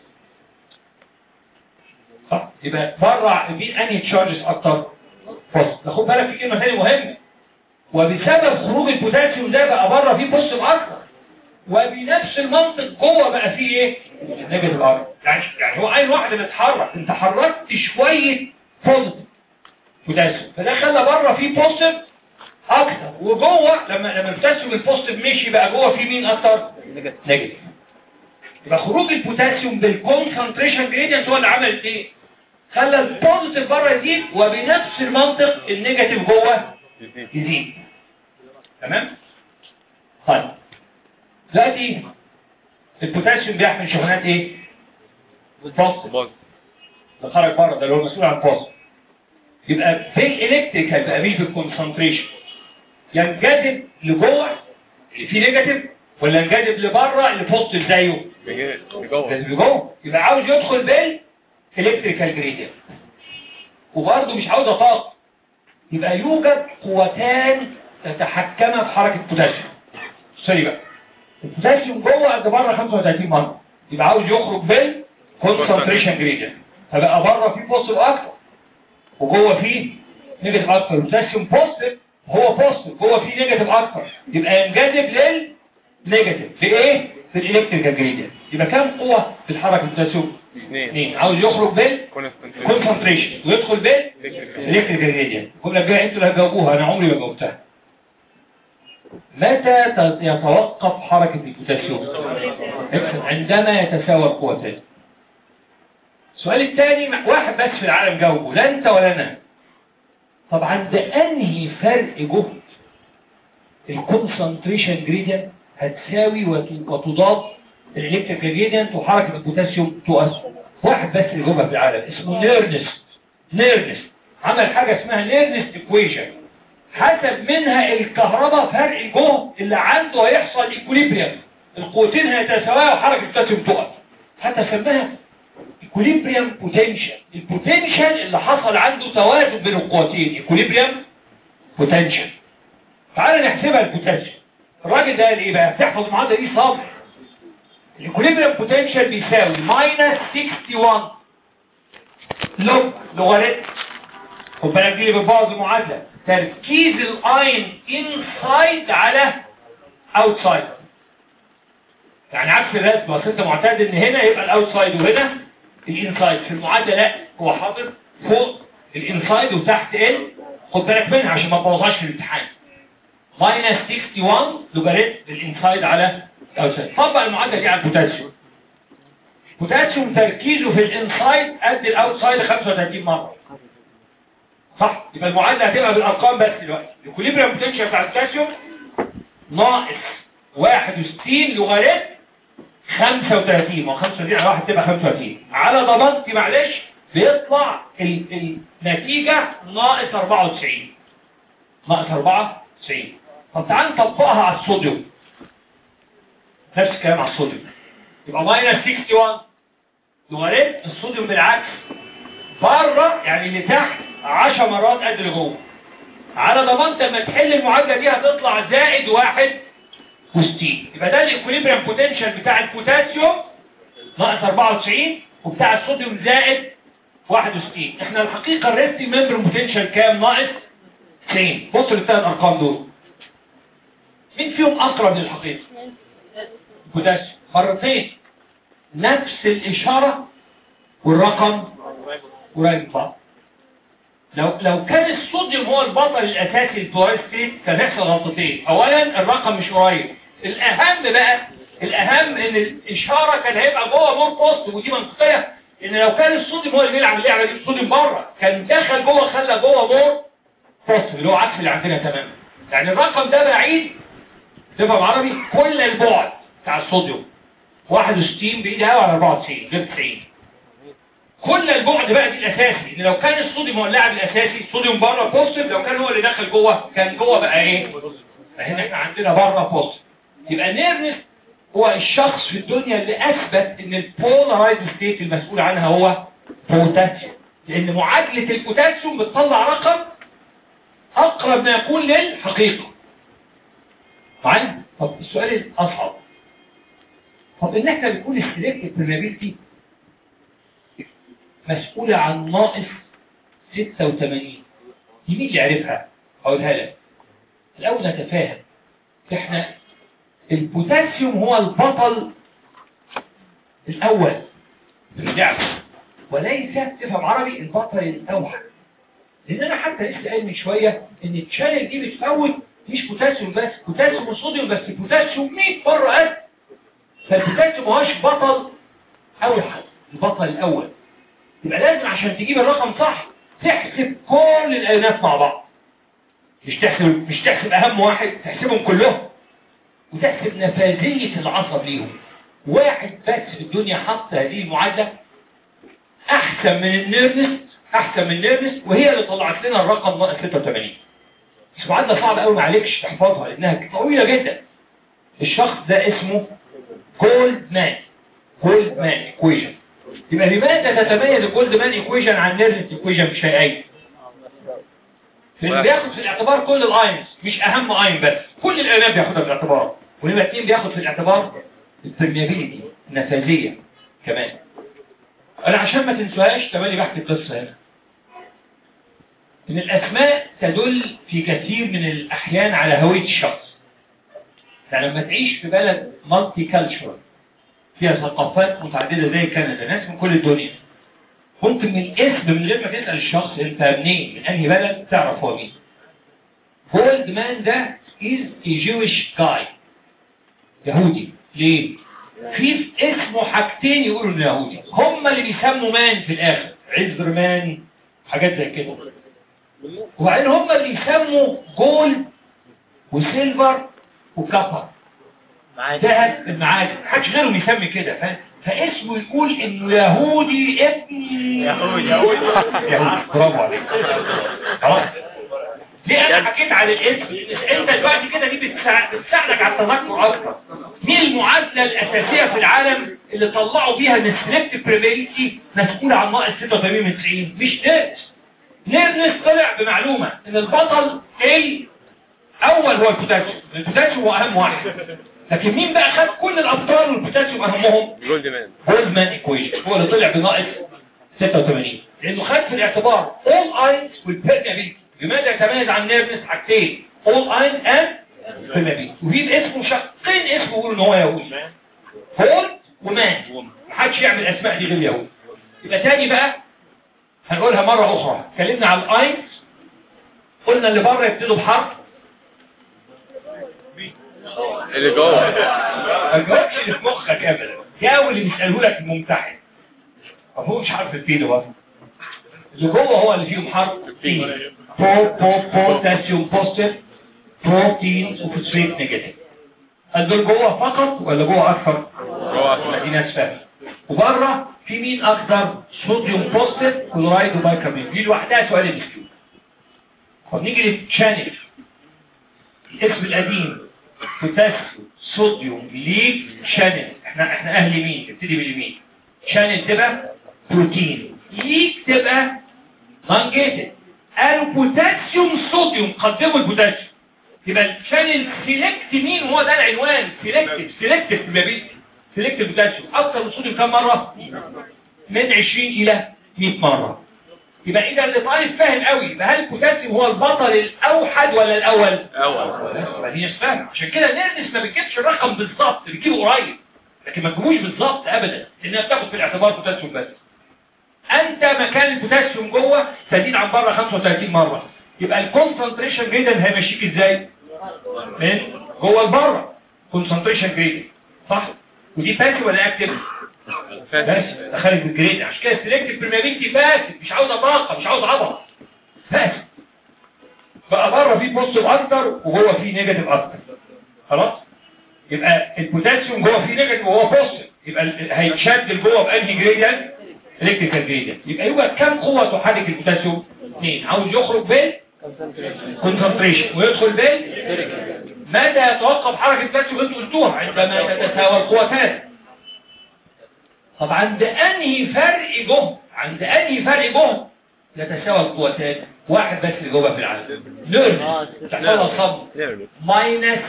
صح يبقى بره مين انهي تشارجز اكتر بص خد بالك في كلمه ثانيه مهمه وبسبب خروج البوتاسيوم ده بقى بره فيه بوزيتيف اكتر وبنفس المنطق جوه بقى فيه ايه نيجاتيف ار يعني يعني هو عين واحده بتتحرك انت حركت شويه بوزيتيف بوتاسيوم فده خلى بره فيه بوزيتيف اكتر وجوه لما لما البوتاسيوم البوزيتيف مشي بقى جوه فيه مين اكتر نيجاتيف يبقى خروج البوتاسيوم بالكونسنتريشن جريدينت هو اللي عمل ايه خلى البوزيتيف بره يزيد وبنفس المنطق النيجاتيف جوه يزيد تمام طيب دلوقتي البوتاسيوم بيحمل شحنات ايه بوزيتيف
باظ
ده خرج بره ده اللي هو المسؤول عن البوزيتيف يبقى في الالكتريكال بقى مين في الكونسنتريشن ينجذب لجوه اللي فيه نيجاتيف ولا ينجذب لبره اللي بوزيتيف زيه
جوه
اللي جوه يبقى عاوز يدخل بال الكتريكال جريدينت وبرضه مش عاوز طاقه يبقى يوجد قوتان تتحكما في حركه البوتاسيوم سوري بقى البوتاسيوم جوه قد بره 35 مره يبقى عاوز يخرج بال كونسنتريشن جريدينت فبقى بره فيه بوزيتيف اكتر وجوه فيه نيجاتيف اكتر البوتاسيوم بوزيتيف هو بوزيتيف جوه فيه نيجاتيف اكتر يبقى ينجذب لل نيجاتيف في ايه في الالكتريكال جريدينت يبقى كام قوه في الحركه البوتاسيوم
اثنين
اثنين عاوز يخرج بال
كونستنتريشن
كونسنتريشن ويدخل بال الكتريكال جريدينت الجمله الجايه انتوا اللي هتجاوبوها انا عمري ما جاوبتها متى ت- يتوقف حركه البوتاسيوم عندما يتساوى القوتان السؤال الثاني مع- واحد بس في العالم جاوبه لا انت ولا انا طب عند انهي فرق جهد الكونسنتريشن جريدينت هتساوي وت- وتضاد الالكتريك جريدينت وحركه البوتاسيوم تؤثر واحد بس اللي جوه في العالم اسمه نيرنست نيرنست عمل حاجه اسمها نيرنست ايكويشن حسب منها الكهرباء فرق الجهد اللي عنده هيحصل ايكوليبريم القوتين هيتساويوا وحركة البوتاسيوم تقف حتى سماها ايكوليبريم بوتنشال البوتنشال اللي حصل عنده توازن بين القوتين ايكوليبريم بوتنشال تعال نحسبها البوتنشال الراجل ده قال ايه بقى تحفظ المعادله دي صافي الايكوليبريم بوتنشال بيساوي ماينس 61 لوج لوغاريتم خد بالك دي بتبوظ المعادله تركيز الاين انسايد على اوتسايد يعني عكس الرسم اصل انت معتاد ان هنا يبقى الاوتسايد وهنا الانسايد في المعادله لا هو حاطط فوق الانسايد وتحت ال خد بالك منها عشان ما تبوظهاش في الامتحان ماينس 61 لوغاريتم الانسايد على الاوتسايد طبق المعادله دي على البوتاسيوم البوتاسيوم تركيزه في الانسايد قد الاوتسايد 35 مره صح يبقى المعادله هتبقى بالارقام بس دلوقتي الكوليبريم بوتنشال بتاع البوتاسيوم ناقص 61 لوغاريتم 35 ما هو 35 على واحد تبقى 35 على ضمانتي معلش بيطلع ال- النتيجة ناقص 94 ناقص 94 طب تعال نطبقها على الصوديوم نفس الكلام على الصوديوم يبقى ماينس 61 لوغاريتم الصوديوم بالعكس بره يعني اللي تحت 10 مرات قد اللي جوه على ضمانتك لما تحل المعادلة دي هتطلع زائد واحد وستين يبقى ده الاكوليبريم بوتنشال بتاع البوتاسيوم ناقص 94 وبتاع الصوديوم زائد 61 احنا الحقيقة الريستي ممبر بوتنشال كام ناقص 90 بص للثلاث ارقام دول مين فيهم اقرب للحقيقة البوتاسيوم مرتين نفس الاشارة والرقم قريب من بعض لو لو كان الصوديوم هو البطل الاساسي للبولايز ستيت كان هيحصل غلطتين اولا الرقم مش قريب الاهم بقى الاهم ان الاشاره كان هيبقى جوه مور بوست ودي منطقيه ان لو كان الصوديوم هو اللي بيلعب اللعبه دي الصوديوم بره كان دخل جوه خلى جوه مور بوست اللي هو عكس اللي عندنا تماما يعني الرقم ده بعيد تفهم عربي كل البعد بتاع الصوديوم 61 بعيد قوي على 94 غير 90 كل البعد بقى دي الاساسي ان لو كان الصوديوم هو اللاعب الاساسي الصوديوم بره بوزيتيف لو كان هو اللي دخل جوه كان جوه بقى ايه فهنا احنا عندنا بره بوزيتيف يبقى نيرنس هو الشخص في الدنيا اللي اثبت ان البولارايز ستيت المسؤول عنها هو بوتاسيوم لان معادله البوتاسيوم بتطلع رقم اقرب ما يكون للحقيقه معايا طب السؤال الاصعب طب ان احنا بنقول السلكتيف برمابيلتي مسؤولة عن ناقص 86 دي مين اللي يعرفها اقولها لك الاول نتفاهم احنا البوتاسيوم هو البطل الاول في اللعبة وليس تفهم عربي البطل الاوحد لان انا حتى لسه قايل من شوية ان التشانل دي بتفوت مش بوتاسيوم بس بوتاسيوم وصوديوم بس البوتاسيوم 100 مرة قد فالبوتاسيوم ما هوش بطل اوحد البطل الاول يبقى لازم عشان تجيب الرقم صح تحسب كل الايونات مع بعض مش تحسب مش تحسب اهم واحد تحسبهم كلهم وتحسب نفاذية العصب ليهم واحد بس في الدنيا حط هذه المعادلة احسن من النيرنس احسن من النيرنس وهي اللي طلعت لنا الرقم ناقص 86 بس معادلة صعبة قوي معلكش تحفظها لانها طويلة جدا الشخص ده اسمه جولدمان جولدمان ايكويشن يبقى لماذا تتميز الجولدمان ايكويشن عن نيرنس ايكويشن بشيئين اللي بياخد في الاعتبار كل الاينز مش اهم اين بس كل الايونات بياخدها في الاعتبار ولما اتنين بياخد في الاعتبار البرميابيليتي النفاذية كمان انا عشان ما تنسوهاش تمالي بحكي القصة هنا ان الاسماء تدل في كثير من الاحيان على هوية الشخص يعني لما تعيش في بلد مالتي كالتشرال فيها ثقافات متعددة زي كندا ناس من كل الدنيا ممكن من اسم من غير ما تسأل الشخص انت منين من انهي بلد تعرف هو مين جولد مان ده is a Jewish guy يهودي ليه؟ في اسمه حاجتين يقولوا انه يهودي هم اللي بيسموا مان في الاخر عزر مان حاجات زي كده وبعدين هم اللي يسموا جولد وسيلفر وكفر ذهب المعادن محدش غيرهم يسمي كده فاهم فاسمه يقول انه يهودي ابن
يهودي يهودي
يهودي برافو عليك خلاص ليه انا حكيت على الاسم انت دلوقتي كده دي بتساعد- بتساعدك على التذكر اكتر مين المعادله الاساسيه في العالم اللي طلعوا بيها ان السلكتيف بريفيلتي مسؤول عن ناقص 86 من 90 مش نيرس نيرنس طلع بمعلومه ان البطل ايه اول هو البوتاسيوم البوتاسيوم هو اهم واحد لكن مين بقى خد كل الابطال والبوتاسيوم اهمهم
جولد مان
بولزمان ايكويشن هو اللي طلع بناقص 86 لانه خد في الاعتبار all ions والpermeability لماذا يتميز عن نيرفنس حاجتين all ions and permeability وفي اسمه شقين اسمه يقولوا ان هو يهودي هولد ومان محدش يعمل الاسماء دي غير يهودي يبقى تاني بقى هنقولها مرة اخرى اتكلمنا عن الاينز قلنا اللي بره يبتدوا بحرف
اللي جوه
ما تجاوبش اللي في مخك ابدا جاوب اللي بيساله لك الممتحن طب هو مش عارف البي ده بقى اللي جوه هو اللي فيهم حرف بي بو بو بوتاسيوم بوزيتيف بروتين وفوسفيت نيجاتيف هل دول جوه فقط ولا جوه اكثر؟
جوه
دي ناس فاهمه وبره في مين اكثر؟ صوديوم بوزيتيف كلورايد وبايكربونات دي لوحدها سؤال الاسكيو طب نيجي للتشانل الاسم القديم بوتاسيوم صوديوم ليك شانل احنا احنا اهل يمين نبتدي باليمين شانل تبقى بروتين ليك تبقى مانجيتد قالوا بوتاسيوم صوديوم قدموا البوتاسيوم يبقى الشانل سيلكت مين هو ده العنوان سيلكتد سيلكتد سيلكتد بوتاسيوم اكتر من صوديوم كم مره من 20 الى 100 مره يبقى اذا اللي طالب فاهم قوي يبقى هل البوتاسيوم هو البطل الاوحد ولا الاول
اول
ما دي فاهم عشان كده نيرنس ما بتجيبش الرقم بالظبط بتجيبه قريب لكن ما تجيبوش بالظبط ابدا لانها بتاخد في الاعتبار بوتاسيوم بس انت مكان البوتاسيوم جوه تزيد عن بره 35 مره يبقى الكونسنتريشن جدا هيمشيك ازاي من جوه لبره كونسنتريشن جريد صح ودي باسيف ولا اكتف بس ده خارج من الجريد عشان كده السلكتيف بريمابيلتي باسف مش عاوز طاقه مش عاوز عضله باسف بقى بره فيه بوزيتيف اكتر وجوه فيه نيجاتيف اكتر خلاص يبقى البوتاسيوم جوه فيه نيجاتيف وهو بوزيتيف يبقى ال- هيتشد لجوه بانهي جريدينت الكتريكال جريدينت يبقى يبقى كم قوه تحرك البوتاسيوم اثنين عاوز يخرج بال كونسنتريشن ويدخل بال متى يتوقف حركه البوتاسيوم انتوا قلتوها عندما تتساوى القوتان طب عند انهي فرق جهد عند انهي فرق جهد يتساوى القوتان واحد بس اللي جوه في العالم نيرف تحصلها صم ماينس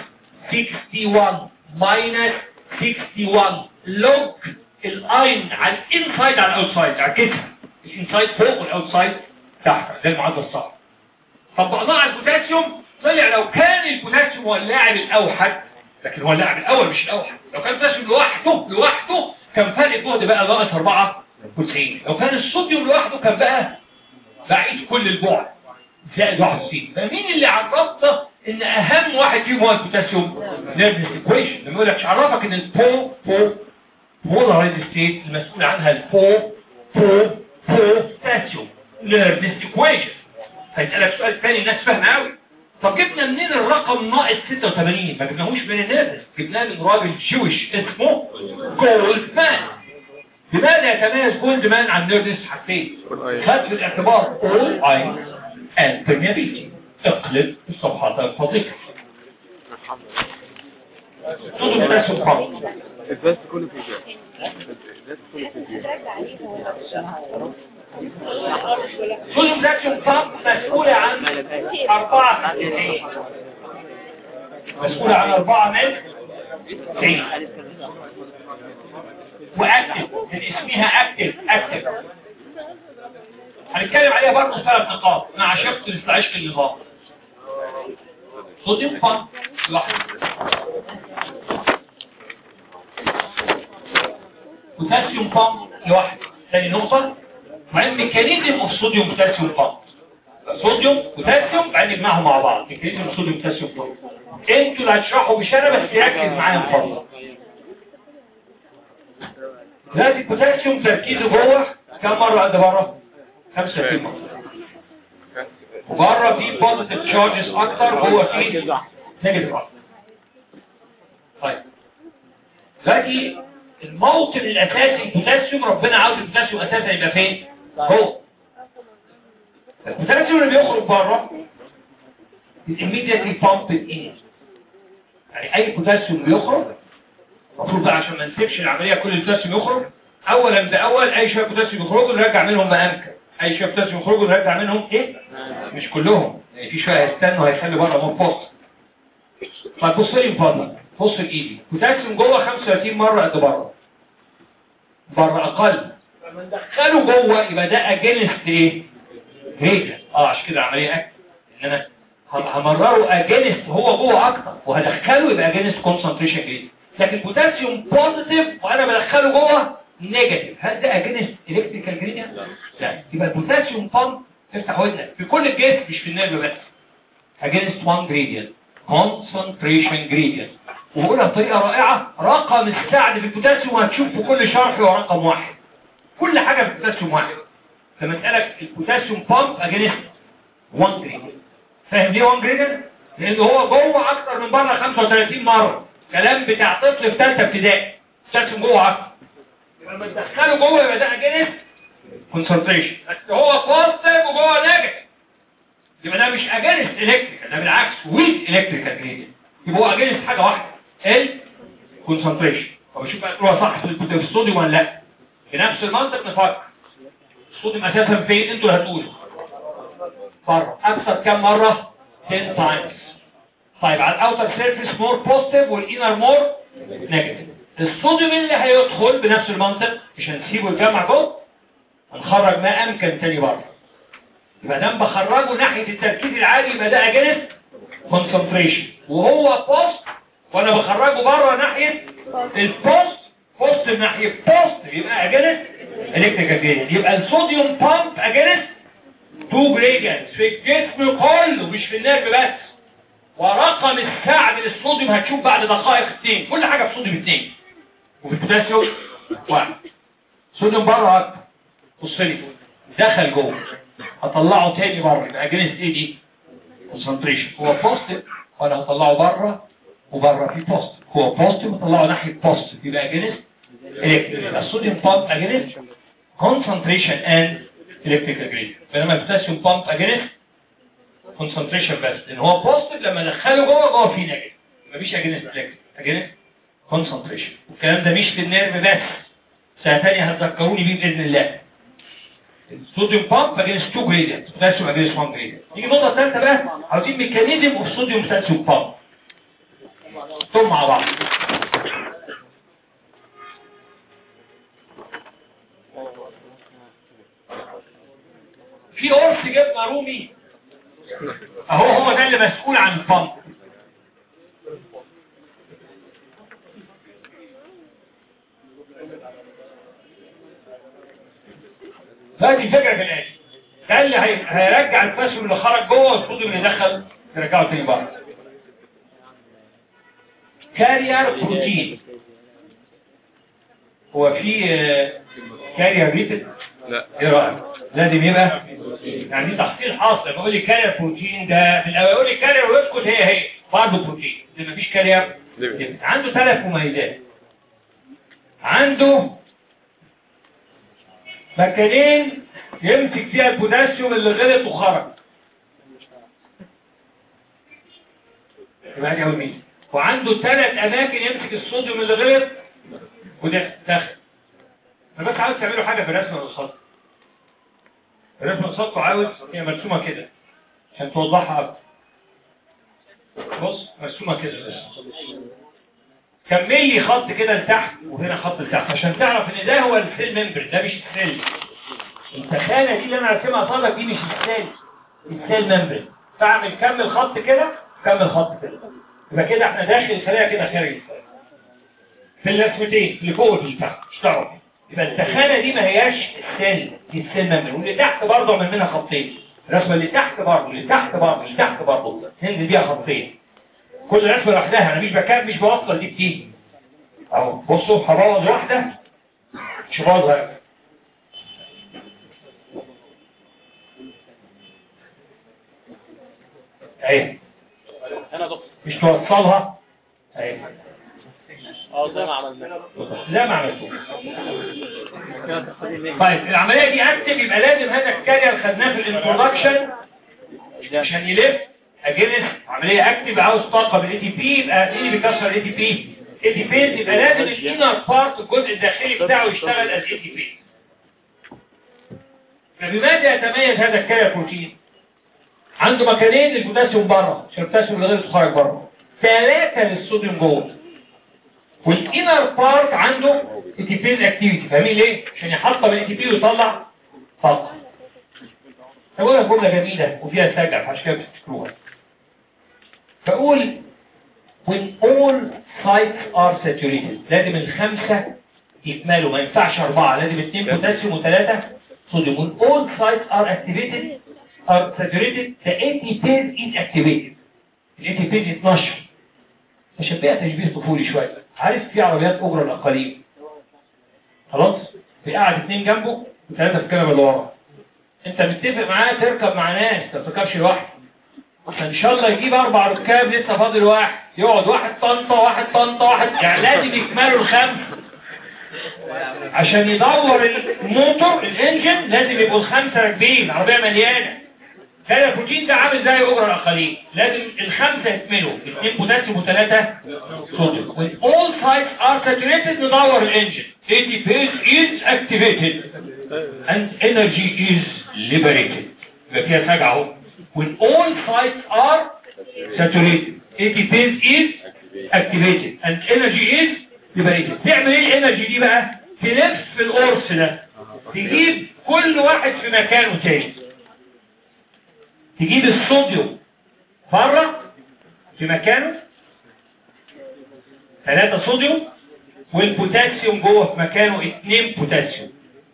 61 ماينس 61 لوج الاين على الانسايد على الاوتسايد عكسها الانسايد فوق والاوتسايد تحت ده المعادله الصح طبقناه على البوتاسيوم طلع لو كان البوتاسيوم هو اللاعب الاوحد لكن هو اللاعب الاول مش الاوحد لو كان البوتاسيوم لوحده لوحده كان فرق الجهد بقى ناقص 94 لو كان الصوديوم لوحده كان بقى بعيد كل البعد زائد 61 فمين اللي عرفنا ان اهم واحد فيهم هو البوتاسيوم نيرفس ايكويشن لما يقول لك عرفك ان البو بو بولارايز ستيت المسؤول عنها البو بو بوتاسيوم نيرفس ايكويشن هيسألك سؤال تاني الناس فاهمه قوي طب جبنا منين الرقم ناقص 86 ما جبناهوش من النيرفس جبناه من راجل جويش اسمه جولدمان لماذا يتميز جولدمان عن نيرفس حاجتين خد في الاعتبار all eyes and permeability اقلب الصفحات الفضيحة تضرب الناس الحرب
بس كله في جهة بس كله في جهة
كل ذاكشن بامب مسؤولة عن أربعة من تسعين مسؤولة عن أربعة من تسعين وأكتف من اسمها أكتف أكتف هنتكلم عليها برضه في ثلاث نقاط مع شفت الاستعشق النظام صوديوم بامب لحظة بوتاسيوم بامب لوحده ثاني نقطة وبعدين ميكانيزم اوف صوديوم بوتاسيوم بامب صوديوم بوتاسيوم بعدين نجمعهم مع بعض ميكانيزم اوف صوديوم بوتاسيوم بامب انتوا اللي هتشرحوا مش انا بس ركز معايا مفضل دلوقتي البوتاسيوم تركيزه جوه كم مرة قد بره؟ 35 مرة بره في بوزيتيف تشارجز اكتر جوه في نيجاتيف اكتر طيب دلوقتي الموطن الاساسي البوتاسيوم ربنا عاوز البوتاسيوم اساسا يبقى فين؟ هو البوتاسيوم اللي بيخرج بره immediately pumped in يعني اي بوتاسيوم بيخرج المفروض بقى عشان ما نسيبش العمليه كل البوتاسيوم يخرج اولا باول اي شويه بوتاسيوم يخرجوا نرجع منهم ما امكن اي شويه بوتاسيوم يخرجوا نرجع منهم ايه مش كلهم يعني في شويه هيستنوا هيخلي بره من فوق طيب بص لي مفضل بص لايدي بوتاسيوم جوه 35 مره قد بره بره اقل لما ندخله جوه يبقى ده اجينست ايه هيك اه عشان كده العمليه اكتر ان انا هم- همرره اجينست هو جوه اكتر وهدخله يبقى اجينست كونسنتريشن جديد لكن بوتاسيوم بوزيتيف وانا بدخله جوه نيجاتيف هل ده اجينست الكتريكال جريدينت لا يبقى البوتاسيوم بامب افتح ودنك في كل الجسم مش في النيرف بس against one gradient concentration gradient وبقولها بطريقة رائعة رقم السعد في البوتاسيوم هتشوف في كل شرح هو رقم واحد كل حاجة في البوتاسيوم واحد لما اسألك البوتاسيوم بامب against one gradient فاهم ليه one gradient؟ لأن هو جوه أكتر من بره 35 مرة كلام بتاع طفل في ثالثة ابتدائي البوتاسيوم جوه أكتر يبقى لما تدخله جوه يبقى ده against concentration بس هو بوزيتيف وجوه نيجاتيف يبقى ده مش اجانس الكتريكال ده بالعكس ويز الكتريكال جريدينت يبقى هو اجانس حاجه واحده ال كونسنتريشن طب اشوف بقى تقولها صح في البوت- في الصوديوم ولا لا بنفس المنطق نفكر الصوديوم اساسا فين انتوا اللي هتقولوا بره اكثر كام مره 10 تايمز طيب على الاوتر سيرفيس مور بوزيتيف والانر مور نيجاتيف الصوديوم اللي هيدخل بنفس المنطق مش هنسيبه يتجمع جوه هنخرج ما امكن تاني بره يبقى دام بخرجه ناحية التركيز العالي يبقى ده اجنس كونسنتريشن وهو بوست وانا بخرجه بره ناحية البوست بوست ناحية بوست يبقى اجنس الكتريكال جريدينت يبقى الصوديوم بامب اجنس تو جريدينتس في الجسم كله مش في النرف بس ورقم السعد للصوديوم هتشوف بعد دقائق اثنين كل حاجة في صوديوم اثنين وفي البوتاسيوم واحد صوديوم بره اكتر بص لي دخل جوه هطلعه تاني بره يبقى اجنس ايه دي كونسنتريشن هو بوزيتيف وانا هطلعه بره وبره في بوزيتيف هو بوزيتيف وطلعه ناحيه بوزيتيف يبقى اجنس الكتريك يبقى الصوديوم بامب اجنس كونسنتريشن اند الكتريكال جريد بينما البوتاسيوم بامب اجنس كونسنتريشن بس لان هو بوزيتيف لما ادخله جوه جوه في نيجاتيف مفيش اجنس الكتريك اجنس كونسنتريشن والكلام ده مش في النيرف بس سنه ثانيه هتذكروني بيه باذن الله الصوديوم بامب اجينست 2 جريدينت بوتاسيوم اجينست 1 جريدينت نيجي النقطه الثالثه بقى عاوزين ميكانيزم اوف صوديوم بوتاسيوم بامب ثم مع بعض في قرص جبنه رومي اهو هو ده اللي مسؤول عن البامب هذه الفكرة في الآتي ده اللي هي- هيرجع الباسيوم اللي خرج جوه والصوديوم اللي دخل يرجعه تاني بره كارير بروتين هو في كارير ريتد
لا
ايه رأيك لازم يبقى يعني دي تحصيل حاصل بقول لي كارير بروتين ده في الاول يقول لي كارير ويسكت هي هي برضه بروتين اللي مفيش كارير
ليه؟
عنده ثلاث مميزات عنده مكانين يمسك فيها البوتاسيوم اللي غلط وخرج يبقى دي اول ميزه وعنده ثلاث اماكن يمسك الصوديوم اللي غلط وده دخل انا بس عاوز تعملوا حاجه في الرسمه الخط الرسمه الخط عاوز هي مرسومه كده عشان توضحها اكتر بص مرسومه كده بس كمل لي خط كده لتحت وهنا خط لتحت عشان تعرف ان ده هو السيل ممبر ده مش السيل التخانه دي اللي انا راسمها طالك دي مش السيل السيل ممبر فاعمل كمل خط كده كمل خط كده يبقى كده احنا داخل الخلايا كده خارج الخلايا في الرسمتين اللي فوق واللي تحت مش تعرف يبقى التخانه دي ما هياش السيل دي السيل ممبر واللي تحت برضه عمل منها خطين الرسمه اللي تحت برضه اللي تحت برضه اللي تحت برضه ننزل بيها خطين كل رسمه لوحدها انا مش بكاب مش بوصل دي بتيجي اهو بصوا هبوظ واحده مش هبوظها اهي
انا دكتور
مش توصلها اهي
اه زي ما عملنا
لا ما عملتوش
كده تاخدي ليه
طيب العمليه دي اكتب يبقى لازم هذا الكارير خدناه في الانترودكشن عشان يلف اجنس عمليه اكتف عاوز طاقه بالاي تي بي يبقى مين اللي بيكسر الاي تي بي اي تي بي يبقى لازم الانر بارت الجزء الداخلي بتاعه يشتغل از اي تي بي فبماذا يتميز هذا الكارير بروتين عنده مكانين للبوتاسيوم بره عشان البوتاسيوم غير خارج بره ثلاثه للصوديوم جوه والانر بارت عنده اي تي بي اكتيفيتي فاهمين ليه عشان يحطم الاي تي بي ويطلع طاقه فقولها جمله جميله وفيها سجع عشان كده بتفتكروها فأقول when all sites are saturated لازم الخمسة يكملوا ما ينفعش أربعة لازم اثنين بوتاسيوم وثلاثة صوديوم when all sites are activated are saturated the ATPase is activated ال ATPase يتنشر أشبهها تشبيه طفولي شوية عارف في عربيات أجرة الأقاليم خلاص بيقعد اثنين جنبه وثلاثة في الكنبة اللي ورا انت متفق معاه تركب مع ناس ما تركبش لوحدك ان شاء الله يجيب اربع ركاب لسه فاضل واحد يقعد واحد طنطا واحد طنطا واحد يعني لازم يكملوا الخمسه عشان يدور الموتور الانجن لازم يبقوا الخمسه راكبين العربيه مليانه كده البروتين ده عامل زي اجره الاقاليم لازم الخمسه يكملوا اثنين بوتاسيوم وثلاثه صوديوم when all sites are saturated ندور الانجن ATPase is activated and energy is liberated يبقى فيها سجع اهو when all sites are saturated ATPase is activated and energy is liberated تعمل ايه الانرجي دي بقى تلف في القرص ده تجيب كل واحد في مكانه تاني تجيب الصوديوم بره في مكانه ثلاثة صوديوم والبوتاسيوم جوه في مكانه اثنين بوتاسيوم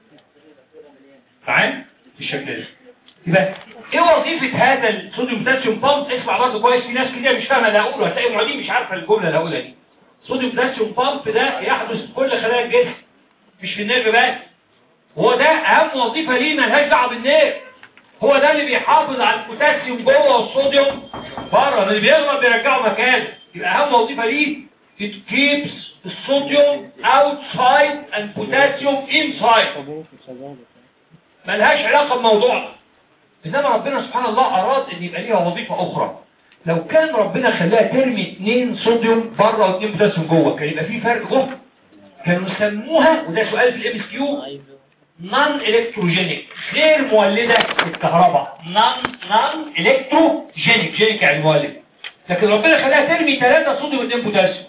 معايا بالشكل ده يبقى ايه وظيفة هذا الصوديوم بوتاسيوم بامب اسمع برضه كويس في ناس كتير مش فاهمه اللي هقوله هتلاقي معيدين مش عارفه الجمله اللي هقولها دي صوديوم بوتاسيوم بامب ده يحدث في كل خلايا الجسم مش في النيرف بس هو ده اهم وظيفه ليه ملهاش دعوه بالنيرف هو ده اللي بيحافظ على البوتاسيوم جوه والصوديوم بره اللي بيغلط بيرجعه مكانه يبقى اهم وظيفه ليه it keeps the sodium outside and potassium inside ملهاش علاقه بموضوعنا إنما ربنا سبحانه الله أراد أن يبقى ليها وظيفة أخرى لو كان ربنا خلاها ترمي اثنين صوديوم بره واثنين بوتاسيوم جوه كان يبقى في فرق جهد كانوا يسموها وده سؤال في الام اس كيو نون الكتروجينيك غير مولده الكهرباء نون نون الكتروجينيك جينيك يعني مولد لكن ربنا خلاها ترمي ثلاثه صوديوم واثنين بوتاسيوم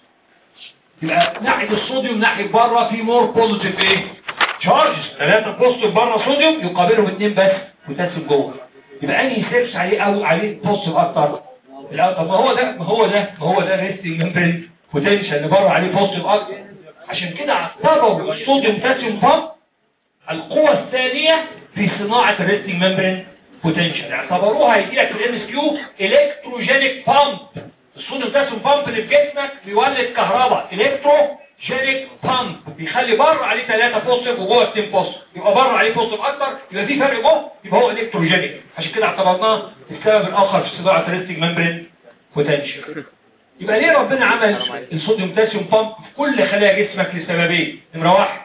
يبقى ناحيه الصوديوم ناحيه بره في مور بوزيتيف ايه تشارجز ثلاثه بوزيتيف بره صوديوم يقابلهم اثنين بس بوتاسيوم جوه يبقى انهي سيرش عليه او عليه بوزيتيف اكتر لا طب ما هو ده ما هو ده ما هو ده ريستنج ممبرين بوتنشال اللي بره عليه بوزيتيف اكتر عشان كده اعتبروا الصوديوم بوتاسيوم بامب القوة الثانية في صناعة الريستنج ممبرين بوتنشال اعتبروها هيجي لك في الام اس كيو الكتروجينيك بامب الصوديوم بوتاسيوم بامب اللي في جسمك بيولد كهرباء الكتروجينيك بامب بيخلي بره عليه ثلاثة بوزيتيف وجوه اثنين بوزيتيف يبقى بره عليه بوزيتيف اكتر يبقى في فرق جوه يبقى هو الكتروجينيك عشان كده اعتبرناه السبب الاخر في صناعة الريستنج ممبرين بوتنشال يبقى ليه ربنا عمل الصوديوم بوتاسيوم بامب في كل خلايا جسمك لسببين نمرة واحد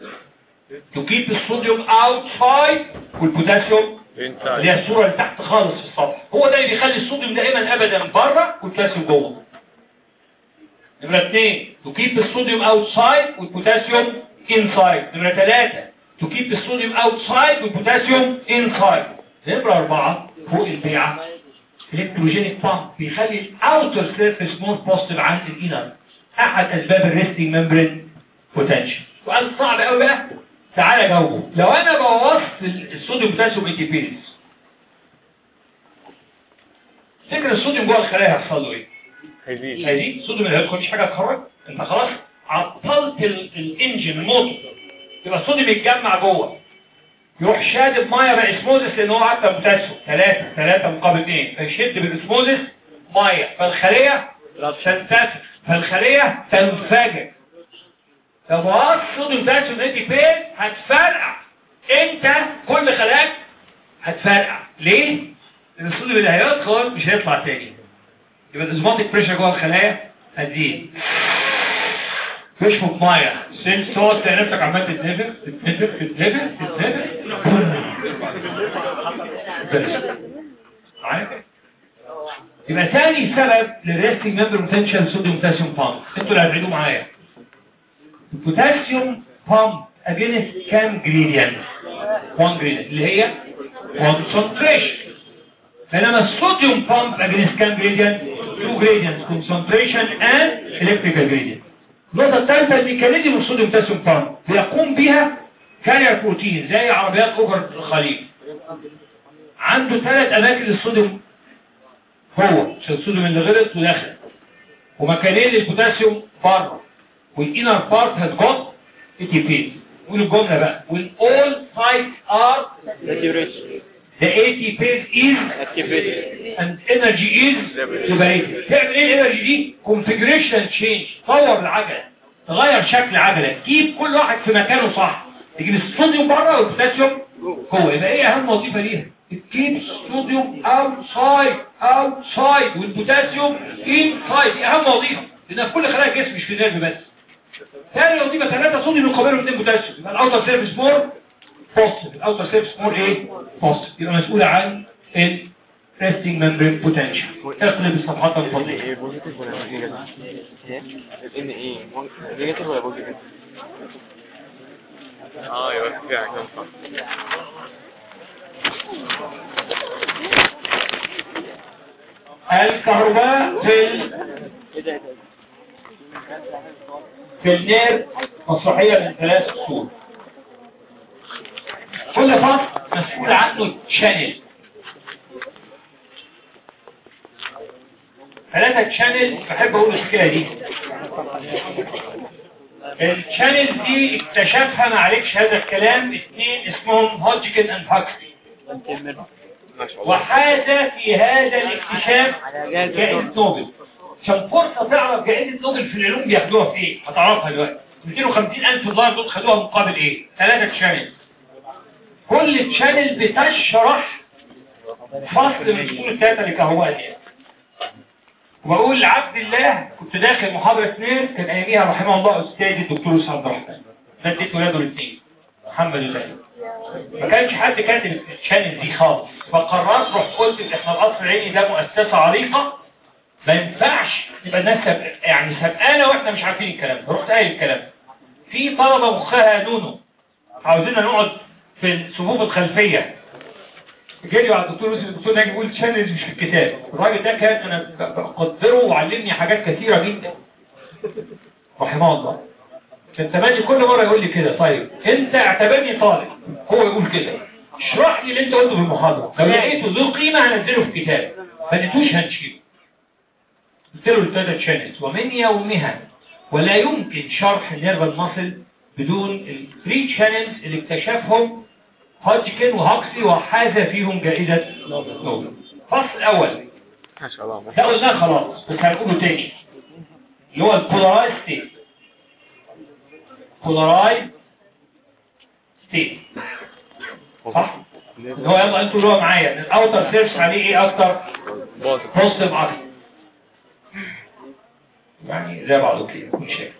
تجيب الصوديوم اوتسايد والبوتاسيوم اللي هي الصورة اللي تحت خالص في السطح هو ده اللي بيخلي الصوديوم دائما ابدا بره والبوتاسيوم جوه نمرة اثنين تجيب الصوديوم اوتسايد والبوتاسيوم انسايد نمرة ثلاثة تجيب الصوديوم اوتسايد والبوتاسيوم انسايد نمرة اربعة فوق البيعة الكتروجينيك بامب بيخلي الاوتر سيرفيس مور بوزيتيف عن الانر احد اسباب الريستنج ممبرين بوتنشال سؤال صعب قوي بقى تعالى جاوبه لو انا بوظت الصوديوم بوتاسيوم ايتيبيز فكر الصوديوم جوه الخلايا هيحصل له ايه
هيزيد
هيزيد الصوديوم اللي هيدخل مش حاجه تخرج انت خلاص عطلت ال- الانجن الموتور يبقى الصوديوم يتجمع جوه يروح شادد ميه بالاسموزس لان هو عدى بوتاسيوم ثلاثة ثلاثة مقابل اثنين فيشد بالاسموزس ميه فالخلية تنتفخ فالخلية تنفجر لو بوظت صوديوم بوتاسيوم اي تي بي هتفرقع انت كل خلاياك هتفرقع ليه؟ لان الصوديوم اللي هيدخل مش هيطلع تاني يبقى الازماتيك بريشر جوه الخلايا هتزيد تشفط ميه سيل تقعد تلاقي نفسك عمال تتنفخ تتنفخ تتنفخ تتنفخ بس. معايا يبقى ثاني سبب للريستنج ممبر بوتنشال صوديوم بوتاسيوم بامب انتوا اللي هتعيدوا معايا البوتاسيوم بامب اجينست كام جريدينت 1 جريدينت اللي هي concentration بينما الصوديوم بامب اجينست كام جريدينت 2 جريدينت concentration and electrical gradient النقطة الثالثة الميكانيزم الصوديوم بوتاسيوم بامب بيقوم بها كارير بروتين زي عربيات اوفر الخليج عنده ثلاث اماكن للصوديوم هو عشان الصوديوم اللي غلط ودخل ومكانين للبوتاسيوم بره والانر بارت هاز جوت اي تي بي قول الجمله بقى والاول سايت ار the ATP is and energy is liberated تعمل ايه الانرجي دي configuration change طور العجله تغير شكل العجله تجيب كل واحد في مكانه صح تجيب الصوديوم بره والبوتاسيوم جوه يبقى ايه اهم وظيفه ليها تجيب الصوديوم outside outside والبوتاسيوم inside دي اهم وظيفه لان في كل خلايا الجسم مش في النرف بس ثاني وظيفه ثلاثه صوديوم يقابلهم اثنين بوتاسيوم يبقى الاوتر سيرفيس مور بوزيتيف الاوتر سيرفيس مور ايه بوزيتيف يبقى مسؤوله عن ال resting membrane potential اقلب الصفحات
ال
الفضية
ايه بوزيتيف ولا نيجاتيف؟ ال ايه نيجاتيف ولا بوزيتيف؟ اه يبقى فعلا كده صح
الكهرباء في ال... في النير مسرحية من ثلاث فصول كل فصل مسؤول عنه تشانل ثلاثة تشانل بحب اقول الحكاية دي التشانل دي اكتشفها معلش هذا الكلام اثنين اسمهم هودجكن اند هاكسلي
ما شاء الله
وحاز في هذا الاكتشاف جائزة نوبل عشان فرصة تعرف جائزة نوبل في العلوم بياخدوها في ايه هتعرفها دلوقتي 250 ألف دولار دول خدوها مقابل ايه ثلاثة تشانل كل تشانل بتشرح فصل من فصول الثلاثة اللي كهوها دي وبقول لعبد الله كنت داخل محاضرة نير كان اياميها رحمه الله استاذي الدكتور يوسف عبد الرحمن ده اديت ولاده الاثنين محمد الله ما كانش حد كاتب الشانل دي خالص فقررت رحت قلت إن احنا القصر العيني ده مؤسسة عريقة ما ينفعش يبقى الناس سب... يعني سبقانة واحنا مش عارفين الكلام ده. رحت قايل الكلام ده. في طلبة مخها نونو عاوزيننا نقعد في الصفوف الخلفية جريوا على الدكتور يوسف الدكتور ناجي يقول شانلز مش في الكتاب الراجل ده كان انا ب- بقدره وعلمني حاجات كثيرة جدا رحمه الله كان تماني كل مرة يقول لي كده طيب انت اعتبرني طالب هو يقول كده اشرح لي اللي انت قلته في المحاضرة لو لقيته ذو قيمة هنزله في كتاب ما لقيتوش هنشيله قلت له الثلاثة شانلز ومن يومها ولا يمكن شرح النيرفال ماسل بدون الثري شانلز اللي اكتشفهم هودجكن وهاكسي وحاز فيهم جائزة نوبل الفصل الأول
ما شاء الله
ده قلناه خلاص بس هنقوله تاني اللي هو البولارايز ستيت بولارايز ستيت صح؟ اللي هو يلا انتوا اللي هو معايا ان الاوتر سيرش عليه ايه اكتر
باظت
بوزيتيف اكتر يعني زي بعضه كده مش شايف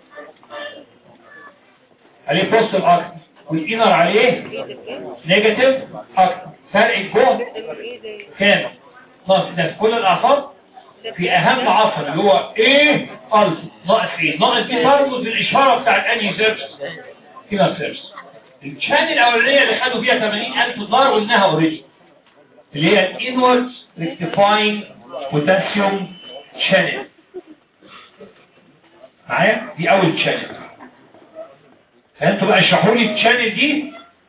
عليه بوزيتيف اكتر والانر عليه نيجاتيف اكتر فرق الجهد كام ناقص ده في كل الاعصاب في اهم عصر اللي هو ايه الف ناقص ايه ناقص دي ترمز بالاشاره بتاعت انهي سيرش كده سيرش الشان الاولانيه اللي خدوا فيها 80000 دولار قلناها اوريدي اللي هي الانورد ريكتيفاينج بوتاسيوم شانل معايا دي اول شانل انتوا بقى اشرحوا لي الشانل دي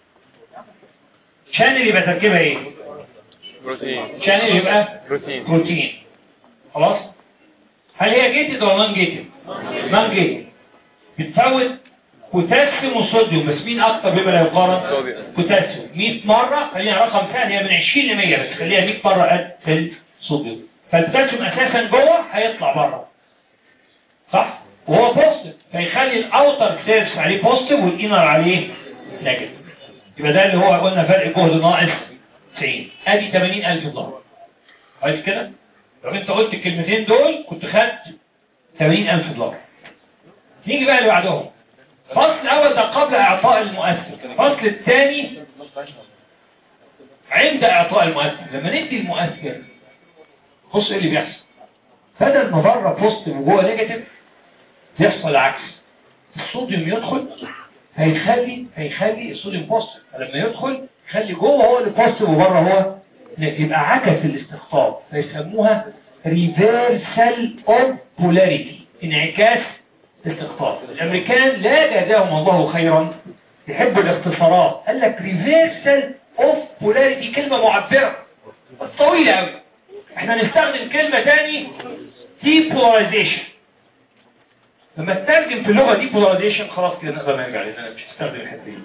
شانل يبقى تركيبها ايه
بروتين
شانل يبقى
بروتين
بروتين خلاص هل هي جيتد ولا نون جيتد نون جيتد بتفوت بوتاسيوم وصوديوم بس مين اكتر بما لا يقارن
صوديوم.
بوتاسيوم 100 مره خلينا رقم ثاني هي من 20 ل 100 بس خليها 100 مره قد في الصوديوم فالبوتاسيوم اساسا جوه هيطلع بره صح وهو بوزيتيف فيخلي الاوتر سيرفس عليه بوزيتيف والانر عليه نيجاتيف يبقى ده اللي هو قلنا فرق جهد ناقص 90 ادي 80000 دولار عايز كده لو انت قلت الكلمتين دول كنت خدت 80000 دولار نيجي بقى اللي بعدهم الفصل الاول ده قبل اعطاء المؤثر الفصل الثاني عند اعطاء المؤثر لما ندي المؤثر بص ايه اللي بيحصل بدل ما بره بوزيتيف وجوه نيجاتيف بيحصل العكس الصوديوم يدخل هيخلي هيخلي الصوديوم بوزيتيف فلما يدخل يخلي جوه هو اللي بوزيتيف وبره هو نيجاتيف. يبقى عكس الاستقطاب فيسموها ريفيرسال اوف بولاريتي انعكاس الاستقطاب الامريكان لا جزاهم الله خيرا يحبوا الاختصارات قال لك ريفيرسال اوف بولاريتي كلمه معبره بس طويله قوي احنا نستخدم كلمه تاني ديبولاريزيشن لما تترجم في اللغه ديبولاريزيشن خلاص كده نقدر نرجع لان انا مش هستخدم الحته دي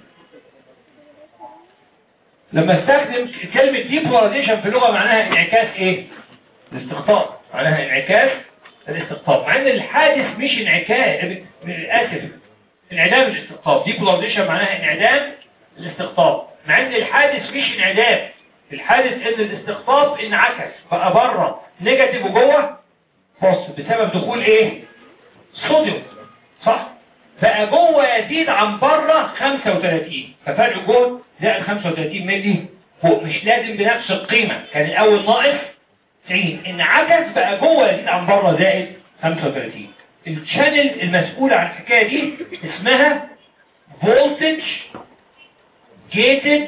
لما استخدم كلمه ديبولاريزيشن في اللغه معناها انعكاس ايه الاستقطاب معناها انعكاس الاستقطاب مع ان الحادث مش انعكاس اسف انعدام الاستقطاب ديبولاريزيشن معناها انعدام الاستقطاب مع ان الحادث مش انعدام الحادث ان الاستقطاب انعكس بقى بره نيجاتيف وجوه بص بسبب دخول ايه صوديوم صح بقى جوه يزيد عن بره 35 ففرق جوه زائد 35 ملي فوق مش لازم بنفس القيمة كان الاول ناقص 90 انعكس بقى جوه يزيد عن بره زائد 35 الشانل المسؤولة عن الحكاية دي اسمها voltage gated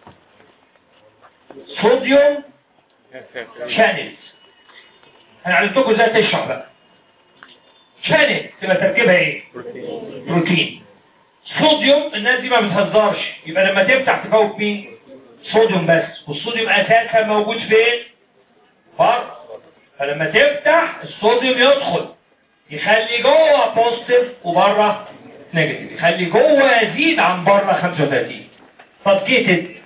صوديوم شانلز انا علمتكم ازاي تشرح بقى شانل تبقى تركيبها ايه بروتين صوديوم الناس دي ما بتهزرش يبقى لما تفتح تفوت مين صوديوم بس والصوديوم اساسا موجود فين بره فلما تفتح الصوديوم يدخل يخلي جوه بوزيتيف وبره نيجاتيف يخلي جوه يزيد عن بره 35 طب جيتد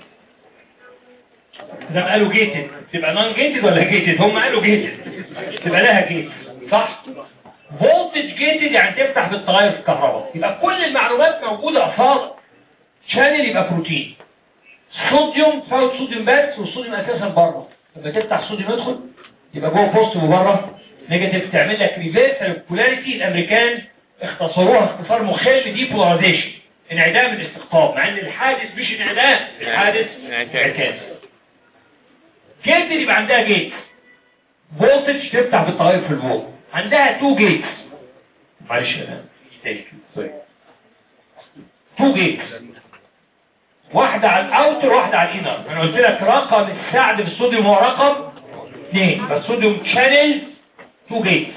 ده قالوا جيتد تبقى نون جيتد ولا جيتد هم قالوا جيتد تبقى لها جيت صح فولتج جيتد يعني تفتح بالتغير في الكهرباء يبقى كل المعلومات موجودة أفاضل شانل يبقى بروتين صوديوم فوت صوديوم بس والصوديوم أساسا بره لما تفتح صوديوم يدخل يبقى جوه بوزيتيف وبره نيجاتيف تعمل لك ريفيرسال بولاريتي الامريكان اختصروها اختصار مخل دي بولاريزيشن انعدام الاستقطاب مع ان الحادث مش انعدام الحادث انعكاس جيت يبقى عندها جيت فولتج تفتح بالتغير في الفولت عندها تو جيت معلش انا تاني سوري تو جيت واحدة على الاوتر واحدة على الانر انا قلت لك رقم السعد في الصوديوم هو رقم اثنين فالصوديوم شانل تو جيتس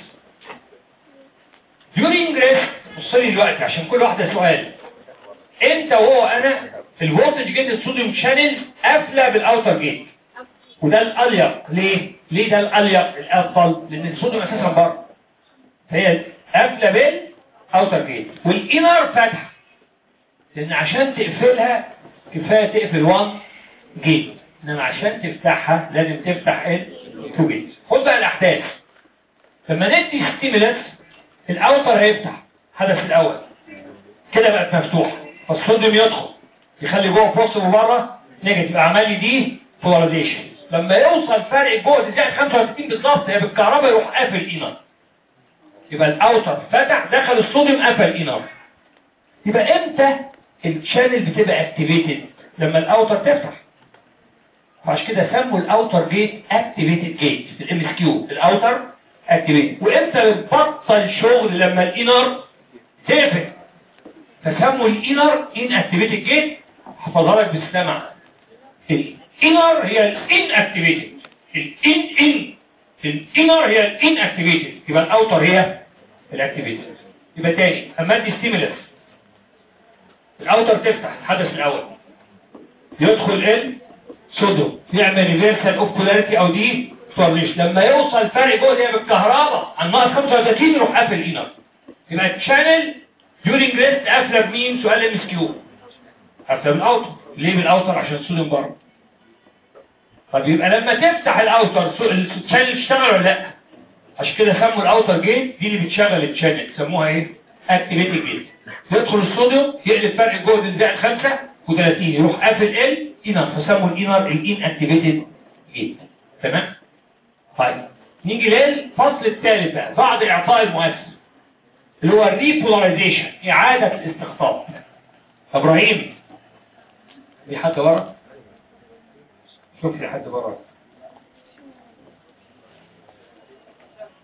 during rest بص لي دلوقتي عشان كل واحدة سؤال انت وهو انا الفولتج جيت الصوديوم شانل قافله بالاوتر جيت وده الاليق ليه ليه ده الاليق الافضل لان الصوديوم اساسا بره فهي قافله بالاوتر جيت والانر فاتحه لان عشان تقفلها كفايه تقفل 1 جيت انما عشان تفتحها لازم تفتح التو جيت خد بقى الاحداث لما ندي ستيمولس الاوتر هيفتح الحدث الاول كده بقت مفتوحه فالصوديوم يدخل يخلي جوه بوزيتيف وبره نيجاتيف عمل لي دي بولاريزيشن لما يوصل فرق الجهد زائد 65 بالظبط هي بالكهرباء يروح قافل الانر يبقى الاوتر فتح دخل الصوديوم قفل الانر يبقى امتى الشانل بتبقى اكتيفيتد لما الاوتر تفتح عشان كده سموا الاوتر جيت اكتيفيتد جيت في الام اس كيو الاوتر اكتيفيتد وامتى بتبطل شغل لما الانر تقفل فسموا الانر ان اكتيفيتد جيت حفظها لك بالسمع الانر هي الان اكتيفيتد الان ان الانر هي الان اكتيفيتد يبقى الاوتر هي الاكتيفيتد يبقى تاني اما ادي ستيمولس الاوتر تفتح الحدث الاول يدخل ال صوديوم يعمل ريفيرسال اوف بولاريتي او دي فورليش لما يوصل فرق جهد هي بالكهرباء عن ناقص 35 يروح قافل الانر يبقى الشانل ديورنج ريست قافله بمين سؤال ام اس كيو قافله بالاوتر ليه بالاوتر عشان الصوديوم بره طب يبقى لما تفتح الاوتر الشانل تشتغل ولا لا عشان كده سموا الاوتر جيت دي اللي بتشغل الشانل سموها ايه اكتيفيتي جيت يدخل الصوديوم يقلب فرق الجهد زائد 35 يروح قافل ال انر فسموا الانر الان اكتيفيتد جيت تمام طيب نيجي للفصل الثالث بقى بعد اعطاء المؤثر اللي هو الريبولاريزيشن اعاده الاستقطاب ابراهيم في حد ورا شوف لي حد ورا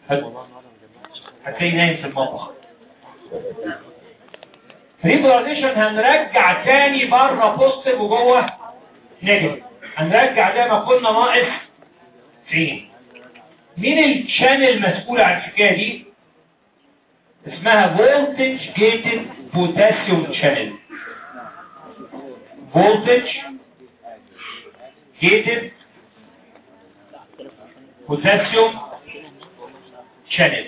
هت- هتلاقي نايم في المطبخ ريبولاريزيشن هنرجع تاني بره بوزيتيف وجوه نيجاتيف هنرجع زي ما كنا ناقص 90 مين الشانل مسؤول عن الحكايه دي اسمها فولتج جيتد بوتاسيوم شانل فولتج جيتد بوتاسيوم شانل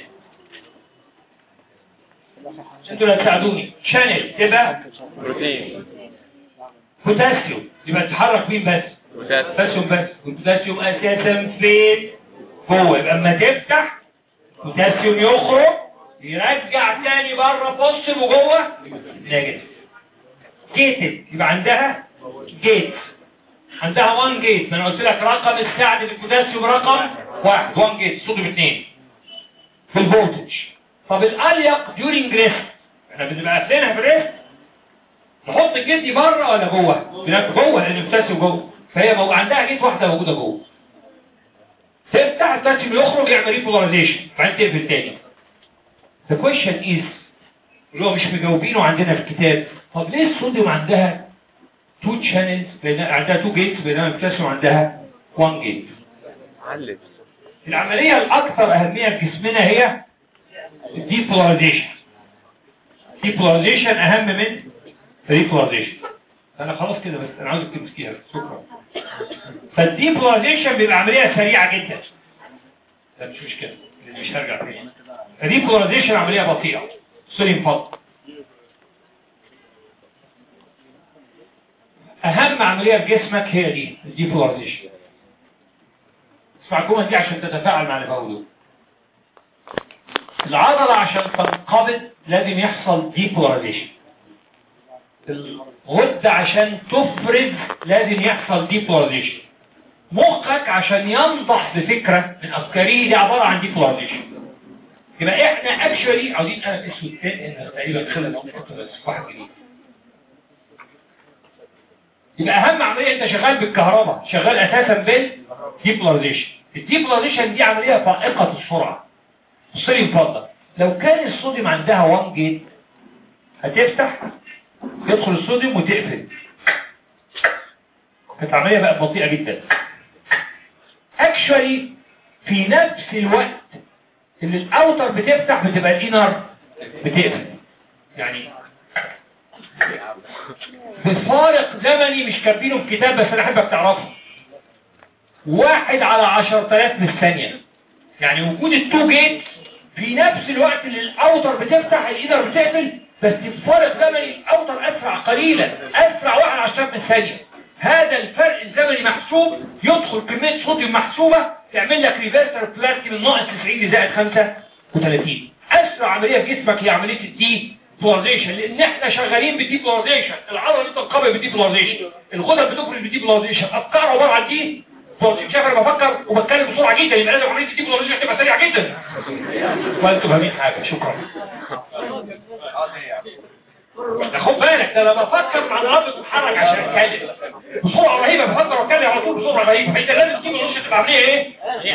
انتوا اللي هتساعدوني شانل تبقى
بروتين
بوتاسيوم يبقى تتحرك مين بس
بوتاسيوم
بوتاسيوم بس والبوتاسيوم اساسا فين جوه يبقى اما تفتح بوتاسيوم يخرج يرجع تاني بره بوزيتيف وجوه نيجاتيف جيتد يبقى عندها جيت عندها 1 جيت ما انا قلت لك رقم السعد للبوتاسيوم رقم واحد 1 جيت صوديوم 2 في الفولتج طب الاليق ديورنج ريست احنا بنبقى قافلينها في الريست نحط الجيت دي بره ولا جوه هناك جوه لان البوتاسيوم جوه فهي موجود عندها جيت واحده موجوده جوه تفتح البوتاسيوم يخرج يعمل ريبولاريزيشن بعدين تقفل تاني The question is اللي هو مش مجاوبينه عندنا في الكتاب طب ليه الصوديوم عندها تو شانلز عندها تو جيتس بينما البوتاسيوم عندها 1 جيت
علم
العملية الأكثر أهمية في جسمنا هي الديبولاريزيشن الديبولاريزيشن أهم من الريبولاريزيشن أنا خلاص كده بس أنا عاوزك تمسكيها بس شكرا فالديبولاريزيشن بيبقى عملية سريعة جدا ده مش مشكلة لأن مش هرجع تاني الديبولاريزيشن عملية بطيئة سوري فضل أهم عملية في جسمك هي دي الديبولاريزيشن اسمع الجمل دي عشان تتفاعل مع اللي بقوله العضلة عشان تنقبض لازم يحصل ديبولاريزيشن الغدة عشان تفرز لازم يحصل ديبولاريزيشن مخك عشان ينضح بفكرة من أفكاره دي عبارة عن ديبولاريزيشن يبقى احنا اكشولي عاوزين انا اسود تاني ان تقريبا خلص نحط بس واحد جديد يبقى اهم عمليه انت شغال بالكهرباء شغال اساسا بالديبولاريزيشن الديبولاريزيشن دي عمليه فائقه السرعه الصوديوم يفضل لو كان الصوديوم عندها 1 جيت هتفتح يدخل الصوديوم وتقفل كانت عمليه بقى بطيئه جدا اكشولي في نفس الوقت اللي الاوتر بتفتح بتبقى الانر بتقفل يعني بفارق زمني مش كاتبينه في كتاب بس انا احبك تعرفه واحد على عشر تلاف من الثانية يعني وجود التو جيت في نفس الوقت اللي الاوتر بتفتح الانر بتقفل بس بفارق زمني الاوتر اسرع قليلا اسرع واحد على عشر من الثانية هذا الفرق الزمني محسوب يدخل كمية صوديوم محسوبة تعمل لك ريفرسر بلاسكي من ناقص 90 لزائد 35 اسرع عملية في جسمك هي عملية الدي بولاريزيشن لان احنا شغالين بالدي بولاريزيشن العضله دي تنقبض بالدي بولاريزيشن الغدد بتفرز بالدي بولاريزيشن افكار عباره عن دي بولاريزيشن شايف انا بفكر وبتكلم بسرعه جدا يبقى لازم عمليه الدي بولاريزيشن تبقى سريعه جدا وانتم فاهمين حاجه شكرا ده خد بالك ده انا بفكر مع الارض بتتحرك عشان اتكلم بسرعه رهيبه بفكر واتكلم على طول بسرعه رهيبه فانت لازم الدي بولاريزيشن تبقى عامليه ايه؟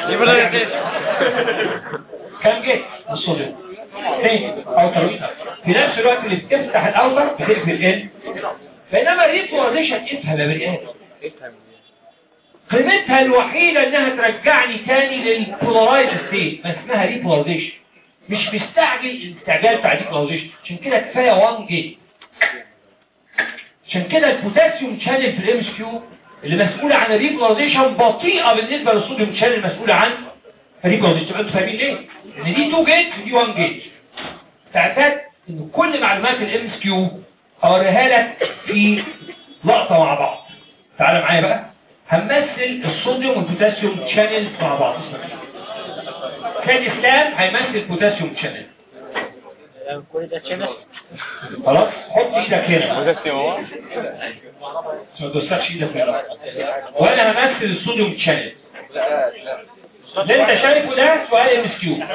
كام جه الصوديوم تاني اوتر في نفس الوقت اللي بتفتح الاوتر بتقفل ال بينما الريبولاريزيشن افهم يا بني ادم قيمتها الوحيده انها ترجعني تاني للبولارايز ستيت ما اسمها ريبولاريزيشن مش مستعجل الاستعجال بتاع الريبولاريزيشن عشان كده كفايه 1 جيت عشان كده البوتاسيوم شانل في الام اس كيو اللي مسؤوله عن الريبولاريزيشن بطيئه بالنسبه للصوديوم شانل المسؤوله عن الريبولاريزيشن تبقى انتوا فاهمين ليه؟ ان دي 2 جيت ودي 1 جيت تعتاد ان كل معلومات الام اس كيو اوريها لك في لقطه مع بعض تعال معايا بقى هنمثل الصوديوم والبوتاسيوم شانل مع بعض كان اسلام هيمثل البوتاسيوم شانل
كل ده شنو
خلاص حط ايدك هنا
بوتاسيوم هو
ما تدوسكش ايدك هنا وانا همثل الصوديوم شانل اللي انت شايفه ده سؤال ام اس كيو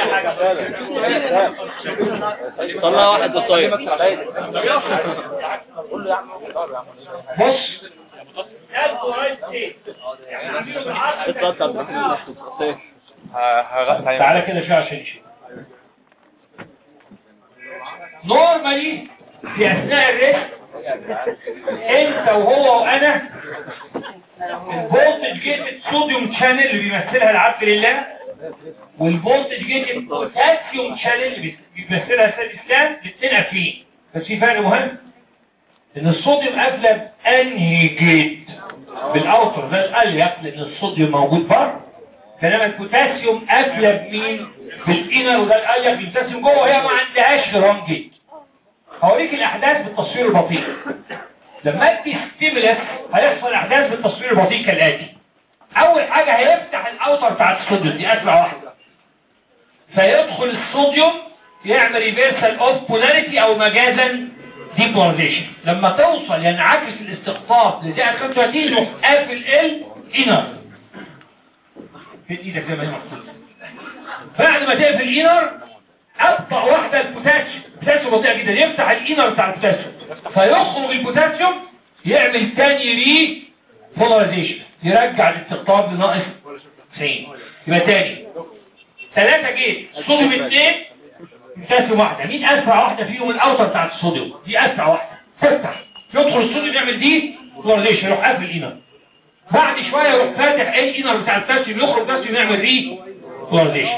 طلع واحد بالطيب
بص
اتفضل
هغطي عليه
تعالى كده شويه عشان نشوف نورمالي في اثناء الريست انت وهو وانا الفولتج جيت صوديوم شانل اللي بيمثلها العبد لله والفولتج جيت بوتاسيوم شانل اللي بيمثلها سيد الاسلام الاثنين قافلين بس في فرق مهم ان الصوديوم قافله بانهي جيت بالاوتر ده الاليق لان الصوديوم موجود بره بينما البوتاسيوم قافله بمين بالانر وده الاليق البوتاسيوم جوه وهي ما عندهاش رام جيت هوريك الاحداث بالتصوير البطيء لما ادي ستيمولس هيحصل احداث بالتصوير البطيء كالاتي اول حاجه هيفتح الاوتر بتاعت الصوديوم دي اسرع واحده فيدخل الصوديوم يعمل ريفيرسال اوف بولاريتي او مجازا ديبولاريزيشن لما توصل ينعكس الاستقطاب لدقيقه 35 يروح قافل ال انر في ايدك زي ما هي محطوطه بعد ما تقفل الانر ابطا واحده البوتاسيوم بوتاسيوم بطيئه جدا يفتح الانر بتاع البوتاسيوم فيخرج البوتاسيوم يعمل تاني ري بولاريزيشن يرجع الاستقطاب لناقص 90 يبقى تاني ثلاثة جيت صوديوم اثنين بوتاسيوم واحدة مين اسرع واحدة فيهم الاوتر بتاعت الصوديوم دي اسرع واحدة تفتح يدخل الصوديوم يعمل دي بولاريزيشن يروح قافل الانر بعد شوية يروح فاتح ايه الانر بتاع البوتاسيوم يخرج البوتاسيوم يعمل ري بولاريزيشن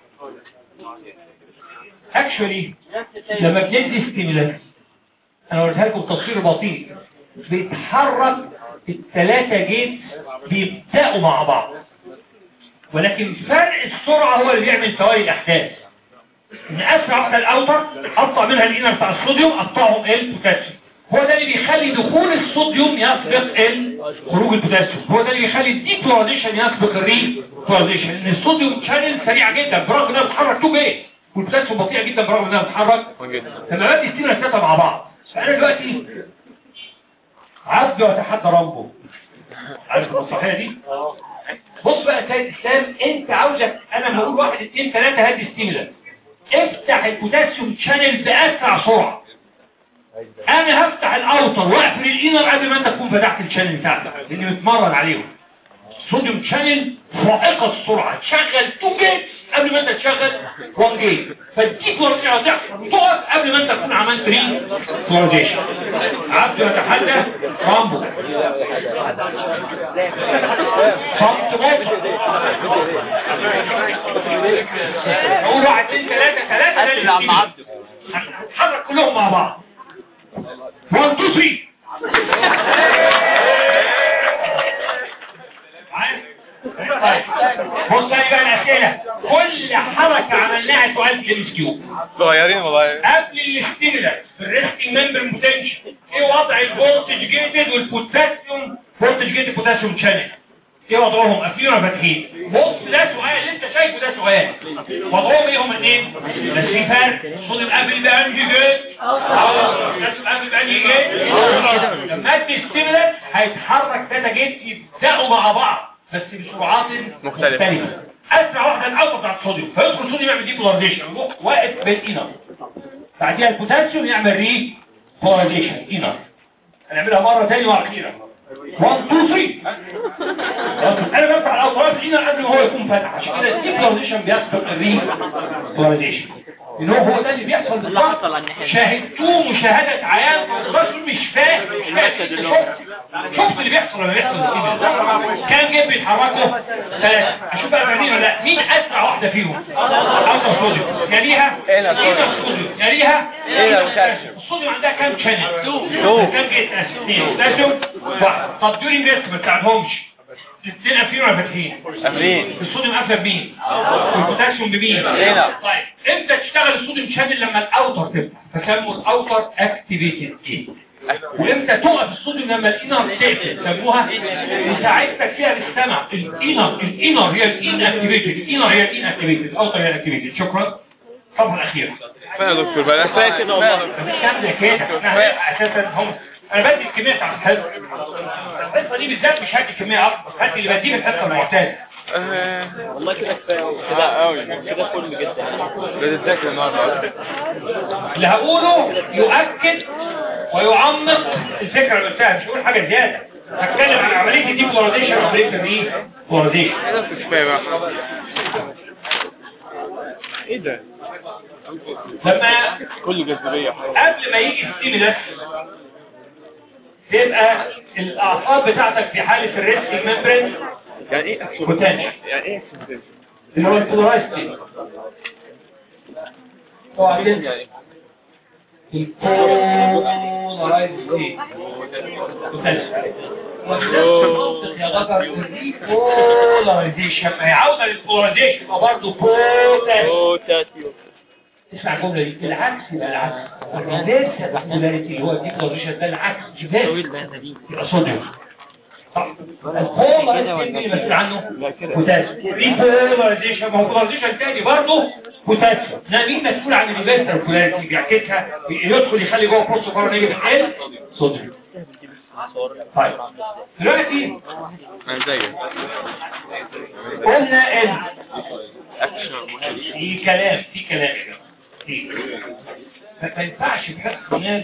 اكشولي لما بندي ستيمولانس انا وريتها لكم تصوير بطيء بيتحرك الثلاثة جيت بيبدأوا مع بعض ولكن فرق السرعة هو اللي بيعمل توالي الأحداث إن أسرع واحدة الأوتر أقطع منها الإنر بتاع الصوديوم أقطعهم البوتاسيوم هو ده اللي بيخلي دخول الصوديوم يسبق ال- خروج البوتاسيوم هو ده اللي بيخلي الديبولاريزيشن يسبق الري بولاريزيشن لأن الصوديوم شانل سريعة جدا برغم إنها بتتحرك تو جيت والبوتاسيوم بطيئة جدا برغم إنها بتتحرك لما بدي ستيل الثلاثة مع بعض فأنا دلوقتي عبد وتحدى رامبو عارف المسرحية دي؟ بص بقى يا سيد اسلام انت عاوزك انا لما اقول واحد اتنين تلاتة هدي ستيمولانت افتح البوتاسيوم شانل باسرع سرعة انا هفتح الاوتر واقفل الانر قبل ما انت تكون فتحت الشانل بتاعتك لاني متمرن عليهم صوديوم شانل فائقة السرعة تشغل تو جيتس قبل ما انت تشغل 1 جيت فالديك ورجع تحصل وتقف قبل ما انت تكون عملت ري فلوريزيشن عبد يتحدى رامبو صمت مطلق نقول واحد اثنين ثلاثة ثلاثة ده
قفل يا عم عبده.
هنتحرك كلهم مع بعض 1 2 3 بص تاني بقى الأسئلة كل حركة عملناها سؤال في الام كيو
صغيرين والله
قبل الاستيمولس في الريستنج ممبر بوتنشال ايه وضع الفولتج جيتد والبوتاسيوم فولتج جيتد بوتاسيوم شانل ايه وضعهم قافلين ولا فاتحين بص ده سؤال اللي انت شايفه ده سؤال وضعهم ايه هما الاثنين بس في فرق صوديوم قافل بانهي جيت بوتاسيوم قافل بانهي جيت لما ادي ستيمولس هيتحرك ثلاثه جيت يبداوا مع بعض بس بسرعات
مختلفة.
اسرع واحده الاوتر بتاع الصوديوم فيدخل الصوديوم يعمل ديبولاريزيشن يروح واقف بالانر بعديها البوتاسيوم يعمل ري بولاريزيشن انر هنعملها مره ثانيه واخيره 1 2 3 انا بفتح الاوترات الانر قبل ما هو يكون فتح عشان كده الديبولاريزيشن بيسبق الري بولاريزيشن ان هو هو ده اللي بيحصل
اللي حصل على
بالظبط
الناحية.
شاهدتوه مشاهده عيان الرجل مش فاهم مش فاهم شفت شفت اللي بيحصل لما بيحصل السيمة كام جيب بيتحركوا ثلاثة اشوف بقى بعدين ولا لا مين اسرع واحدة فيهم اوتر صوديوم يليها
إيه
إيه صوديوم يليها
إيه البوتاسيوم.
الصوديوم عندها كام شانل
تو.
كام جيت اثنين بوتاسيوم واحد طب دول الناس ما بتاعتهمش الاثنين قافلين ولا فاتحين
قافلين
الصوديوم قافله بمين والبوتاسيوم بمين
هنا.
طيب امتى تشتغل الصوديوم شانل لما الاوتر تفتح فسموا الاوتر اكتيفيتد جيت وامتى تقف الصوديوم لما الانر تقفل سموها مساعدتك فيها للسمع الانر الانر هي الان اكتيفيتد الانر هي الان اكتيفيتد الاوتر هي الاكتيفيتد شكرا الصفحه الاخيره
فين يا دكتور بقى كفايه كده والله
الكلام ده كده احنا اساسا هم انا بدي الكميه بتاعت الحصه الحصه دي بالذات مش هدي كميه اكبر هدي اللي بديه في الحصه المعتاده
آه،
والله كده كفايه أوي.
لا قوي
كده فل جدا
بتذاكر النهارده
اللي هقوله يؤكد ويعمق الفكره اللي قلتها مش هقول حاجه زياده هتكلم عن عمليه الديبولاريزيشن وعمليه الري بولاريزيشن
كفايه بقى ايه ده
لما
كل جاذبية حاجة
قبل ما يجي ستيميلس تبقى الاعصاب بتاعتك في حالة الريسك ممبرين
يعني ايه اكسون
بوتنشال
يعني ايه اكسون
اللي هو البولارايز ستيت طبعا
يعني
كده
ايه
البولارايز ستيت بوتنشال والمنطق يا بطل البولارايزيشن ما هي عودة للبولارايزيشن يبقى برضه بوتنشال
بوتاسيوم
اسمع الجملة دي العكس يبقى العكس الريفيرس بولاريتي اللي هو الديبولاريزيشن ده العكس ريفيرس يبقى صوديوم صح البولارايزيشن اللي مسؤول عنه بوتاسيوم ريبولاريزيشن ما هو بولاريزيشن تاني برضه بوتاسيوم ده مين مسؤول عن الريفيرس بولاريتي بيعكسها يدخل يخلي جوه بوست بره نيجي ال صوديوم طيب دلوقتي
انا زيك
قلنا ان
اكشن مهم
في كلام في كلام يا جماعه في ما ينفعش بحث ناس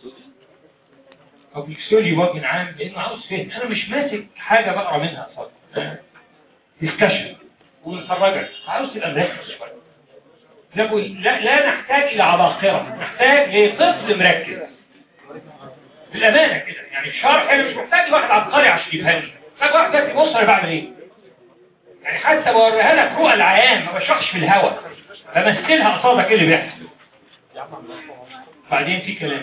او بيكسولي وجه عام لانه عاوز فهم انا مش ماسك حاجه بقرا منها اصلا ديسكشن ونخرجك عاوز تبقى مركز شويه نقول لا, لا نحتاج الى عباقره نحتاج لطفل مركز بالامانه كده يعني الشرح انا مش محتاج واحد عبقري عشان يفهمني محتاج واحد بس يبص انا بعمل ايه يعني حتى بوريها لك رؤى العيان ما بشرحش في الهوا بمثلها قصادك ايه اللي بيحصل بعدين في كلام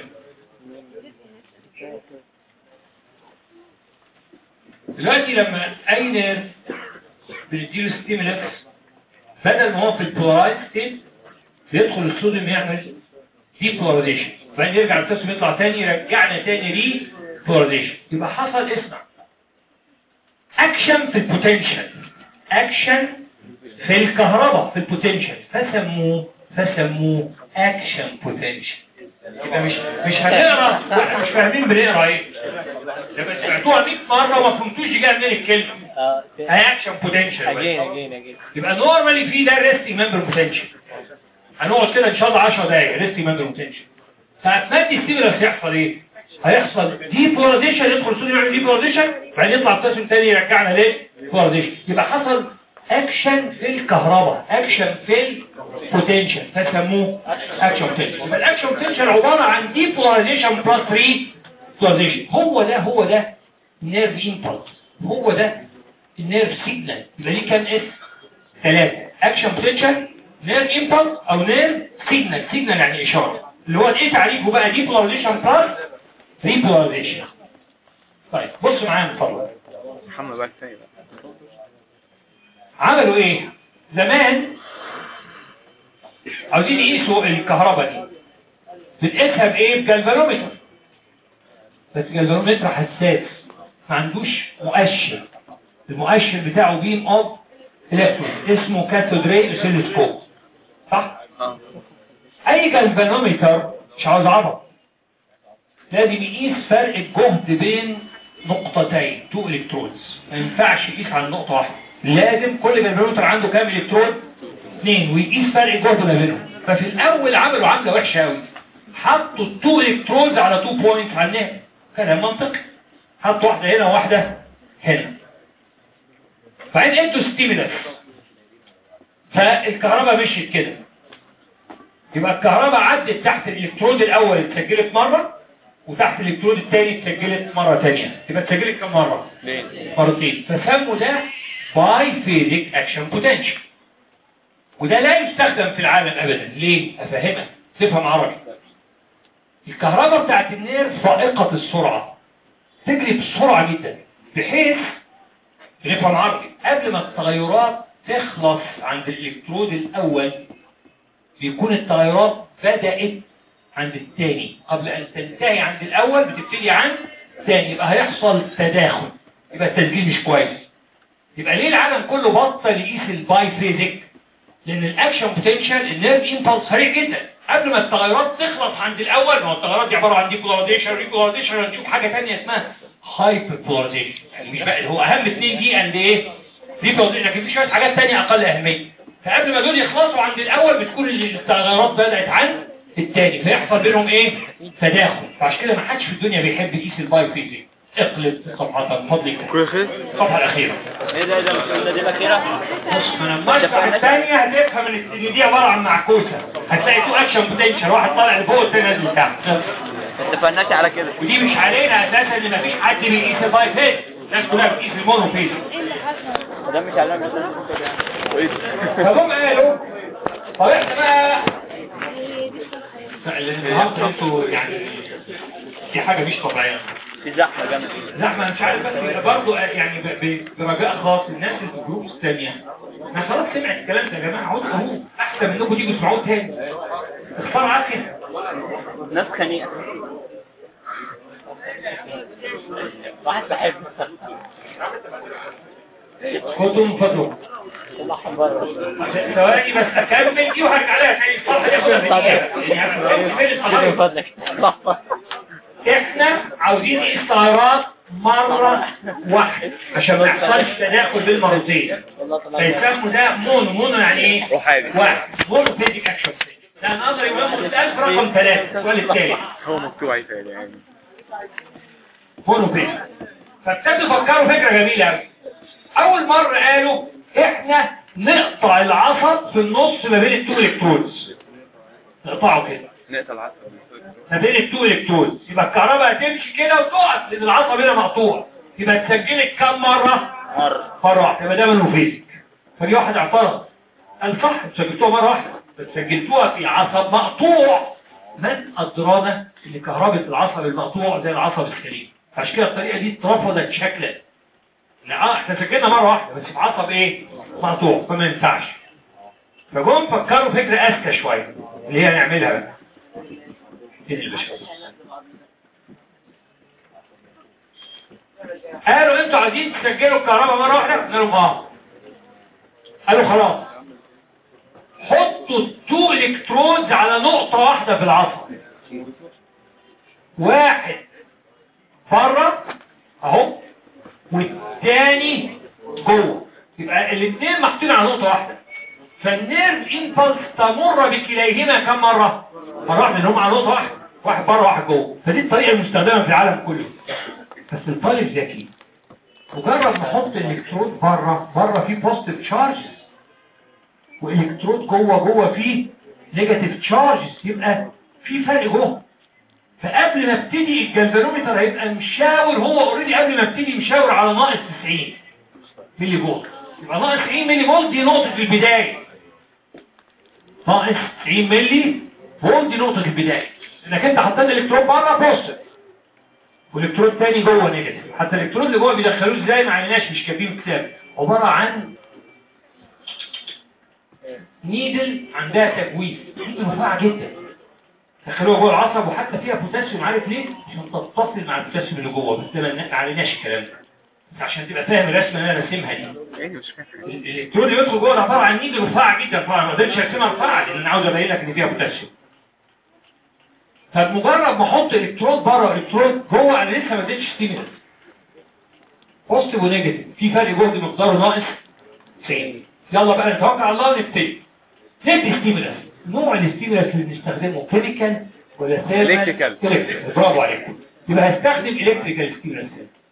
دلوقتي لما اي نيرف بنديله ستيمولكس بدل ما هو في البولارايز ستيت بيدخل الصوديوم يعمل ديبولاريزيشن بعدين يرجع البوتاسيوم يطلع تاني يرجعنا تاني ري بولاريزيشن يبقى حصل اسمع اكشن في البوتنشال اكشن في الكهرباء في البوتنشال فسموه فسموه اكشن بوتنشال يبقى مش مش هنقرا واحنا مش فاهمين بنقرا ايه لما سمعتوها 100 مره وما فهمتوش جايه منين الكلمه اكشن بوتنشال
اجين اجين اجين
يبقى نورمالي في ده ريستنج ممبر بوتنشال هنقعد كده ان شاء الله 10 دقايق ريستنج ممبر بوتنشال فهتمدي ستيمولس يحصل ايه هيحصل ديبولاريزيشن يدخل صوديوم يعمل ديبولاريزيشن بعدين يطلع بوتاسيوم تاني يرجعنا ليه بولاريزيشن يبقى حصل اكشن في الكهرباء اكشن في البوتنشال فسموه اكشن بوتنشال يبقى الاكشن بوتنشال عباره عن ديبولاريزيشن بلس 3 بولاريزيشن هو ده هو ده نيرف امبلس هو ده النيرف سيجنال يبقى ليه كام اسم ثلاثه اكشن بوتنشال نيرف امبلس او نيرف سيجنال سيجنال يعني اشاره اللي هو ايه تعريفه بقى ديبولاريزيشن بلس ريبولاريزيشن طيب بص معايا من فضلك
محمد بقى كفايه بقى
عملوا ايه زمان عاوزين يقيسوا الكهرباء دي بتقيسها بايه بجلفانومتر بس الجلفانومتر حساس ما عندوش مؤشر المؤشر بتاعه بيم اوف الكترون اسمه كاثود راي اوسيلوسكوب صح
اه
اي جلفانومتر مش عاوز عبط لازم يقيس فرق الجهد بين نقطتين تو الكترونز ما ينفعش يقيس على نقطة واحدة لازم كل جلفانومتر عنده كام الكترون اثنين ويقيس فرق الجهد ما بينهم ففي الاول عملوا عملة وحشة قوي حطوا التو الكترونز على تو بوينتس على النهاية كلام منطقي حطوا واحدة هنا وواحدة هنا بعدين ادوا ستيمولس فالكهرباء مشيت كده يبقى الكهرباء عدت تحت الالكترود الاول اتسجلت مرة وتحت الالكترود الثاني اتسجلت مرة ثانيه يبقى اتسجلت كم مرة
ليه
مرتين فسموا ده باي فيزيك اكشن بوتنشال وده لا يستخدم في العالم ابدا ليه افهمك تفهم عربي الكهرباء بتاعت النير فائقة السرعة تجري بسرعة جدا بحيث نفهم عربي قبل ما التغيرات تخلص عند الالكترود الاول بيكون التغيرات بدأت عند الثاني قبل ان تنتهي عند الاول بتبتدي عند الثاني يبقى هيحصل تداخل يبقى التسجيل مش كويس يبقى ليه العالم كله بطل يقيس الباي فيزيك لان الاكشن بوتنشال النيرف امبلس سريع جدا قبل ما التغيرات تخلص عند الاول ما هو التغيرات دي عباره عن ديبولاريزيشن ريبولاريزيشن هنشوف حاجه ثانيه اسمها هايبر بولاريزيشن يعني مش بقى هو اهم اثنين دي اند ايه ريبولاريزيشن لكن في شويه حاجات ثانيه اقل اهميه فقبل ما دول يخلصوا عند الاول بتكون التغيرات بدات عند الثاني فيحصل بينهم ايه تداخل فعشان كده ما حدش في الدنيا بيحب يقيس الباي فيزيك اقلب صفحة من فضلك
كل خير
الصفحة الأخيرة
ايه ده ده مش قلنا دي الاخيره
بص انا المشرح الثانية هتفهم ان ان دي عبارة عن معكوسة هتلاقي تو اكشن بوتنشال واحد طالع لفوق والتاني نازل لتحت
ما اتفقناش على كده
ودي مش علينا اساسا ان مفيش حد بيقيس الباي فيز الناس كلها بتقيس المونو فيز
ده مش علامه
وايه
فهم قالوا طب احنا بقى النهارده انتوا يعني دي حاجة مش طبيعية
في زحمه جامده
زحمة مش عارف بس برضه يعني ب- ب- برجاء خاص الناس اللي في الجروب الثانية ما خلاص سمعت الكلام ده يا جماعة عود اهو احسن منكم تيجوا تسمعوه تاني اختار عافية
ناس خنيقه واحد صاحبنا
خدوا من فضلكم
طلعهم بره
ثواني بس اكمل دي وهرجع لها تاني الصفحة دي عشان أبنيها. يعني هكمل
من
الصفحة.
فضلك لحظه
احنا عاوزين السيارات مرة واحدة عشان ما يحصلش تداخل بين مرتين
والله طلع
فيسموا ده مونو مونو يعني ايه؟
روحاني.
واحد مونو فيزيك اكشن ده نظري مهم الألف رقم ثلاثة السؤال الثالث
هو مكتوب عليه فعلا يعني
مونو فيزيك فابتدوا يفكروا فكرة جميلة قوي أول مرة قالوا احنا نقطع العصب في النص ما بين التو الكترونز نقطعه كده
نقطع العسل
ما بين التو الكترونز يبقى الكهرباء هتمشي كده وتقف لان العصب هنا مقطوع يبقى تسجلك كم مرة
مره
مرة واحدة يبقى ده مونوفيزيك فدي واحد اعترض قال صح انتوا سجلتوها مرة واحدة بس سجلتوها في عصب مقطوع من أدرانا ان كهرباء العصب المقطوع زي العصب السليم عشان كده الطريقة دي اترفضت شكلا لا اه احنا سجلنا مرة واحدة بس في عصب ايه مقطوع فما ينفعش فجم فكروا فكرة اذكى شوية اللي هي نعملها بقى دي البشر قالوا انتوا عايزين تسجلوا الكهرباء مرة واحدة قلنا لهم اه قالوا خلاص حطوا التو الكترودز على نقطة واحدة في العصب واحد بره اهو والتاني جوه يبقى الاثنين محطوطين على نقطة واحدة فالنيرف امبلس تمر بكليهما كم مرة؟ مرة واحدة ان هم على نقطة واحدة واحد بره واحد جوه فدي الطريقة المستخدمة في العالم كله بس الطالب ذكي مجرد ما احط الالكترود بره بره فيه بوزيتيف تشارجز والالكترود جوه جوه فيه نيجاتيف تشارجز يبقى في فرق جوه فقبل ما ابتدي الجلفانومتر هيبقى مشاور هو اوريدي قبل ما ابتدي مشاور على ناقص 90 ملي فولت يبقى ناقص 90 ملي فولت دي نقطة البداية ناقص 90 ملي فولت دي نقطة البداية انك انت حطيت الالكترون بره بوزيتيف والالكترون تاني جوه نيجاتيف حتى الالكترون اللي جوه بيدخلوه ازاي ما عملناش مش كاتبين كتاب عبارة عن نيدل عندها تجويف نيدل رفيعة جدا دخلوها جوه العصب وحتى فيها بوتاسيوم عارف ليه؟ عشان تتصل مع البوتاسيوم اللي جوه بس ده ما عليناش الكلام ده بس عشان تبقى فاهم الرسمه اللي انا راسمها دي
ايه مش فاهم
ال- الالكترون اللي بيدخل جوه ده عباره عن نيدل رفيعه جدا طبعا ما قدرتش ارسمها رفيعه لان انا عاوز ابين لك ان فيها بوتاسيوم فبمجرد ما احط الكترون بره الكترون جوه انا لسه ما اديتش ستيمولس بوزيتيف ونيجاتيف في فرق جهد مقداره ناقص 90 يلا بقى نتوكل على الله ونبتدي ندي ستيمولس نوع الاستيمولس اللي بنستخدمه كيميكال ولا ثيرمال
Electrical.
Electrical. برافو عليكم يبقى هستخدم الكتريكال ستيمولس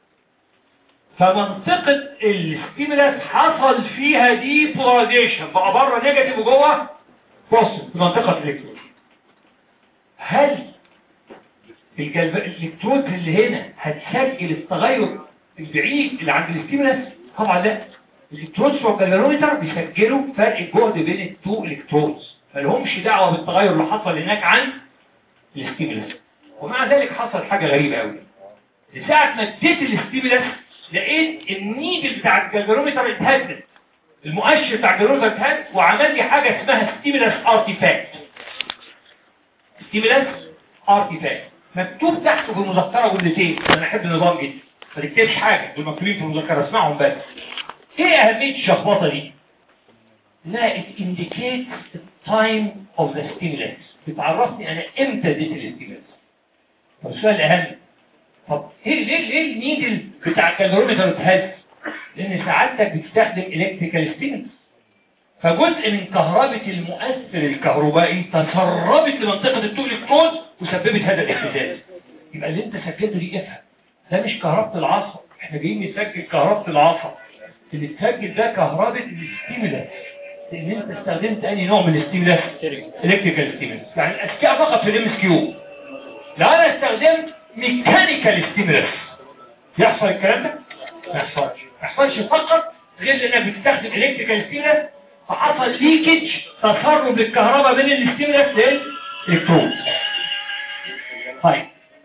فمنطقة الستيمولس حصل فيها دي بولاريزيشن بقى بره نيجاتيف وجوه بوزيتيف في منطقة الالكترون هل الجلب... الالكترود اللي هنا هتسجل التغير البعيد اللي عند الستيمولس طبعا لا الالكترودز بتوع الجلفانومتر بيسجلوا فرق الجهد بين التو الكترودز مالهمش دعوه بالتغير اللي حصل هناك عن الستيمولس ومع ذلك حصل حاجه غريبه قوي ساعه ما اديت الستيمولس لقيت النيدل بتاع الجلفانومتر اتهدد المؤشر بتاع الجلفانومتر اتهد وعمل لي حاجه اسمها ستيمولس ارتيفاكت ستيمولس ارتيفاكت مكتوب تحته في المذكره جملتين انا احب النظام جدا ما تكتبش حاجه دول مكتوبين في المذكره اسمعهم بس ايه اهميه الشخبطه دي انها it indicates the time of the stimulus بتعرفني انا امتى اديت الستيمولس طب السؤال الاهم طب ايه ليه ليه النيدل بتاع الكالوريمتر اتهز لان سعادتك بتستخدم الكتريكال ستيمولس فجزء من كهربة المؤثر الكهربائي تسربت لمنطقة التو الكترون وسببت هذا الاهتزاز يبقى اللي انت سجلته دي افهم ده مش كهربة العصب احنا جايين نسجل كهربة العصب اللي تسجل ده كهربة الاستيمولاس لان انت استخدمت انهي نوع من الاستيمولاس الكتريكال ستيمولاس يعني الاذكياء فقط في الام اس كيو لو انا استخدمت ميكانيكال ستيمولاس يحصل الكلام ده ما يحصلش ما يحصلش فقط غير لانك بتستخدم الكتريكال ستيمولاس فحصل ليكج تسرب للكهرباء بين الاستيمولاس للالكترون طيب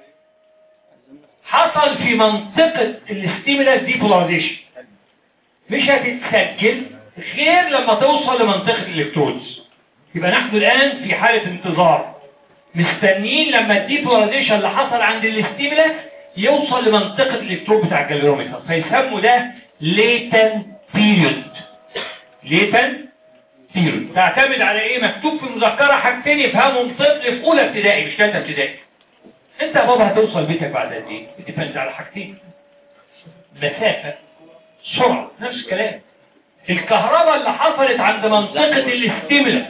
حصل في منطقة الاستيمولاس دي بولاريزيشن مش هتتسجل غير لما توصل لمنطقة الالكترونز يبقى نحن الآن في حالة انتظار مستنيين لما الديبولاريزيشن اللي حصل عند الاستيمولاس يوصل لمنطقة الالكترون بتاع الجاليرومتر فيسموا ده ليتن بيريود ليتن بيريود تعتمد على ايه مكتوب في المذكرة حاجتين يفهمهم طفل في اولى ابتدائي مش ثالثه ابتدائي انت يا بابا هتوصل بيتك بعد قد ايه بتديبند على حاجتين مسافة سرعة نفس الكلام الكهرباء اللي حصلت عند منطقة الاستيمولاس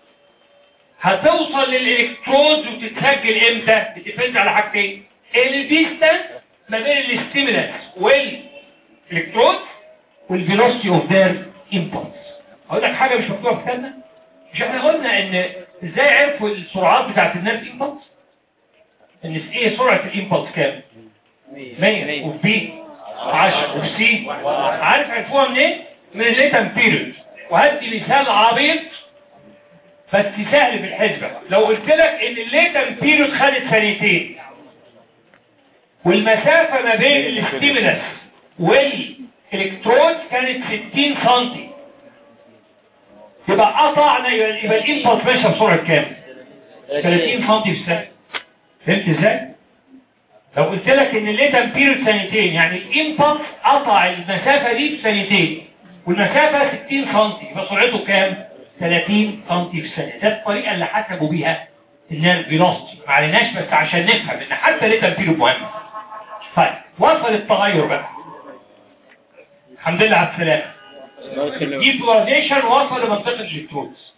هتوصل للالكترودز وتتسجل امتى بتديبند على حاجتين الديستانس ما بين الاستيمولاس والالكترودز والفيلوسيتي اوف ذير امبلس اقول لك حاجه مش مكتوبه في كتابنا مش احنا قلنا ان ازاي عرفوا السرعات بتاعت النيرف امبلس ان في ايه سرعه الامبلس كام 100 وفي بي 10 وفي سي عارف عرفوها منين من الليتن بيريود وهدي مثال عبيط بس سهل في الحسبة لو قلت لك ان الليتن بيريود خدت ثانيتين والمسافة ما بين الاستيمولاس والالكترود كانت 60 سنتي يبقى قطعنا يبقى يبقى الامبلس ماشيه بسرعه كام 30 سنتي في الثانيه فهمت ازاي لو قلت لك ان الليتن بيريود ثانيتين يعني الامبلس قطع المسافه دي بثانيتين والمسافه 60 سنتي يبقى سرعته كام 30 سنتي في الثانيه ده الطريقه اللي حسبوا بيها النيرف فيلوسيتي ما عليناش بس عشان نفهم ان حتى الليتن بيريود مهم طيب وصل التغير بقى الحمد لله على السلامه ديبولاريزيشن وصل لمنطقة الالكترونز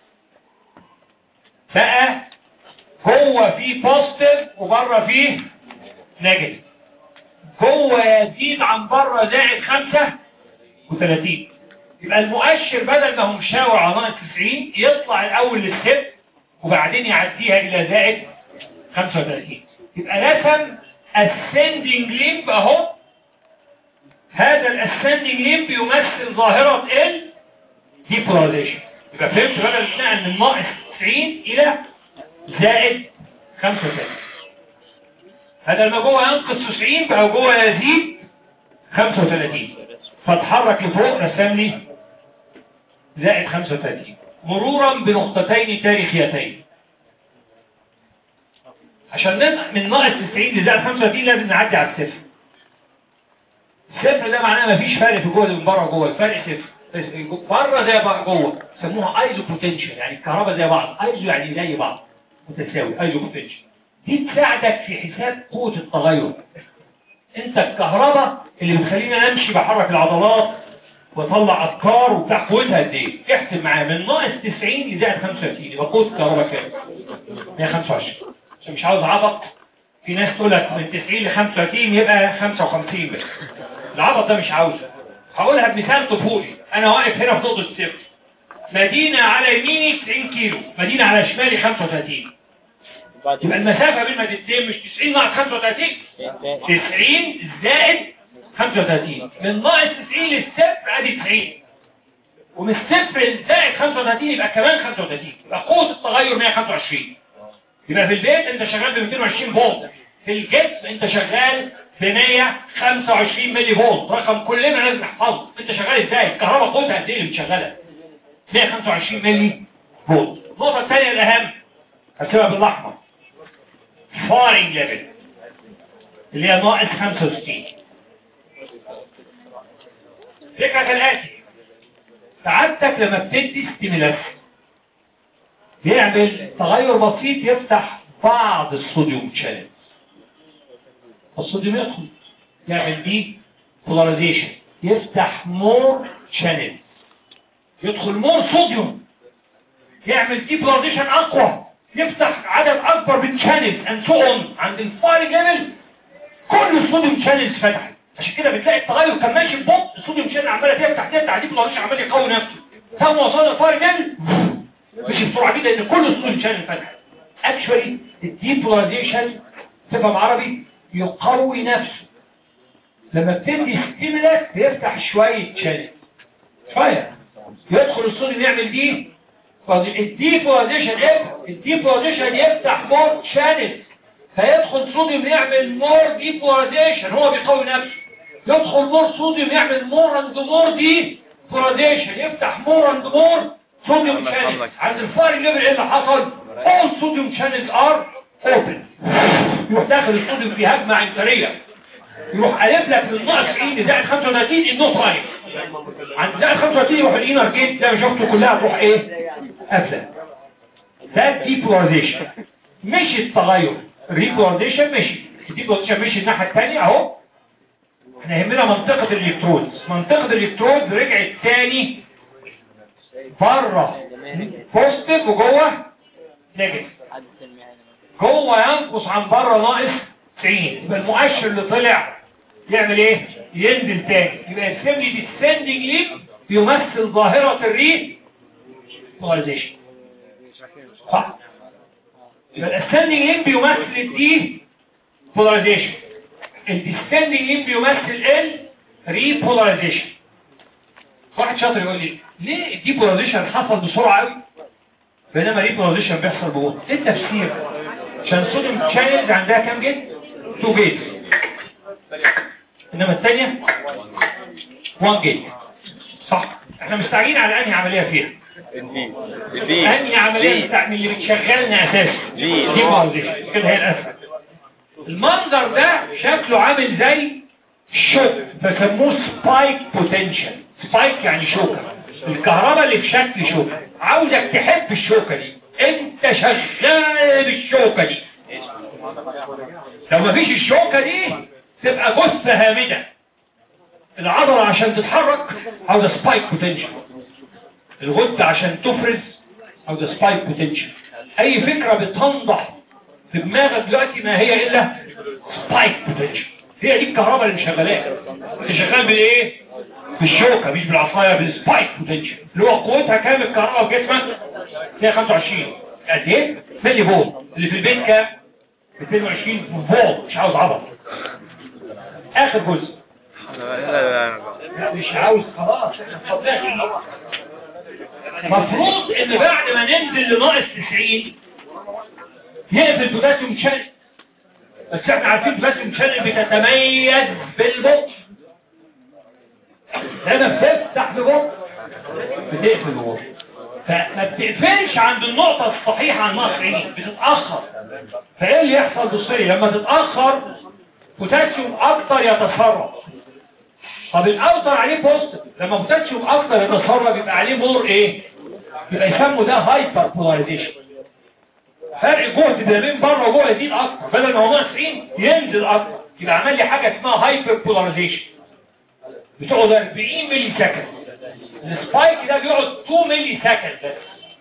بقى جوه فيه بوزيتيف وبره فيه نيجاتيف جوه يزيد عن بره زائد 35 يبقى المؤشر بدل ما هو مشاور على ناقص 90 يطلع الاول للصفر وبعدين يعديها الى زائد 35 يبقى رسم ascending limb اهو هذا الاسندنج ليمب يمثل ظاهرة ال ديبولاريزيشن يبقى فهمت بقى الاتنقل من ناقص 90 الى زائد 35 هذا لما جوه ينقص 90 بقى جوه يزيد 35 فاتحرك لفوق رسم لي زائد 35 مرورا بنقطتين تاريخيتين عشان ننقل من ناقص 90 لزائد 35 لازم نعدي على الصفر الصفر ده معناه مفيش فرق في جوه من بره وجوه الفرق صفر بره زي بقى جوه سموها ايزو بوتنشال يعني الكهرباء زي بعض ايزو يعني زي بعض متساوي ايزو بوتنشال دي تساعدك في حساب قوة التغير انت الكهرباء اللي بتخليني امشي بحرك العضلات واطلع افكار وبتاع قوتها قد ايه احسب معايا من ناقص 90 لزائد 35 يبقى قوة الكهرباء كام 125 عشان مش عاوز عبط في ناس تقول لك من 90 ل 35 يبقى 55 بس العبط ده مش عاوزه هقولها بمثال طفولي انا واقف هنا في نقطة الصفر مدينة على يميني 90 كيلو مدينة على شمالي 35 يبقى المسافة بين مدينتين مش 90 ناقص 35 90 زائد 35 من ناقص 90 للصفر ادي 90 ومن الصفر زائد 35 يبقى كمان 35 يبقى قوة التغير 125 يبقى في البيت انت شغال ب 220 فولت في الجسم انت شغال ب 125 ملي فولت رقم كلنا لازم نحفظه انت شغال ازاي الكهرباء قوتها قد ايه اللي بتشغلها 125 ملي فولت النقطه الثانيه الاهم هسيبها بالاحمر فايرنج ليفل اللي هي ناقص 65 فكره كالاتي سعادتك لما بتدي ستيميلاس بيعمل تغير بسيط يفتح بعض الصوديوم شانلز الصوديوم يدخل يعمل دي بولاريزيشن يفتح مور شانل يدخل مور صوديوم يعمل دي بولاريزيشن اقوى يفتح عدد اكبر من شانلز اند سو اون عند الفايرنج ليفل كل الصوديوم شانلز فتحت عشان كده بتلاقي التغير كان ماشي ببطء الصوديوم شانل عماله تفتح تفتح دي بلانش عمال يقوي نفسه ثم وصل لفارجل مش بسرعه كده ان كل الصوديوم شانل فتحت اكشولي الديبولاريزيشن تفهم عربي يقوي نفسه لما بتدي ستيمولاس بيفتح شويه شانل شويه يدخل الصوديوم يعمل دي الديبولاريزيشن ايه الديبولاريزيشن يفتح مور شانل فيدخل صوديوم يعمل مور ديبولاريزيشن هو بيقوي نفسه يدخل مور صوديوم يعمل مور اند مور ديبولاريزيشن يفتح مور اند مور صوديوم شانل عند الفار ليفل ايه اللي حصل all sodium channels are open يروح داخل الصوديوم في هجمه عنتريه يروح قالب لك من ناقص 20 لزائد 35 النوت رايح عند زائد 35 يروح الانر جيت زي ما شفتوا كلها تروح ايه قافله ده الديبولاريزيشن مش التغير الريبولاريزيشن مشي الديبولاريزيشن مشي الناحيه الثانيه اهو احنا يهمنا منطقه الالكترود منطقه الالكترود رجعت تاني بره بوزيتيف وجوه نيجاتيف جوه ينقص عن بره ناقص 90 يبقى المؤشر اللي طلع يعمل ايه ينزل تاني يبقى يرسم لي ديسندنج ليب بيمثل ظاهره الري بولاريزيشن صح يبقى الاسندنج ليب بيمثل الدي بولاريزيشن الديسندنج ليب بيمثل ال ري بولاريزيشن واحد شاطر يقول لي ليه الدي بولاريزيشن حصل بسرعه قوي بينما ري بولاريزيشن بيحصل ببطء ايه التفسير عشان صوديوم شانلز عندها كام جيت 2 جيت انما الثانيه 1 جيت صح احنا مستعجلين على انهي عمليه فيها
الدي الدي
انهي عمليه بتاع- من اللي بتشغلنا اساسا
دي.
دي بولاريزيشن كده هي الاسهل المنظر ده شكله عامل زي شوك فسموه سبايك بوتنشال سبايك يعني شوكة الكهرباء اللي في شكل شوكة عاوزك تحب الشوكة دي انت شغال بالشوكة دي لو مفيش الشوكة دي تبقى جثة هامدة العضلة عشان تتحرك عاوزة سبايك بوتنشال الغدة عشان تفرز عاوزة سبايك بوتنشال اي فكرة بتنضح في دماغك دلوقتي ما هي الا سبايك بوتنشال هي دي الكهرباء اللي مشغلاها انت شغال بالايه بالشوكه مش بالعصايه بالسبايك بوتنشال اللي هو قوتها كام الكهرباء في جسمك 125 قد ايه ملي فولت اللي في البيت كام 22 فولت مش عاوز عضل اخر جزء
لا لا لا
لا مش عاوز خلاص مفروض ان بعد ما ننزل لناقص 90 يقفل بوتاسيوم شانل بس احنا عارفين بوتاسيوم شانل بتتميز بالبطء لما بتفتح ببطء بتقفل ببطء فما بتقفلش عند النقطة الصحيحة عن ناقص 90 بتتأخر فايه اللي يحصل بالصيري لما تتأخر بوتاسيوم اكتر يتسرب طب الاوتر عليه بوزيتيف لما بوتاسيوم اكتر يتسرب يبقى عليه مور ايه يبقى يسموا ده هايبر بولاريزيشن فرق جهد ما بين بره وجوه يزيد اكتر بدل ما هو ناقص 90 ينزل اكتر يبقى عمل لي حاجه اسمها هايبر بولاريزيشن بتقعد 40 ملي سكند السبايك ده بيقعد 2 ملي سكند بس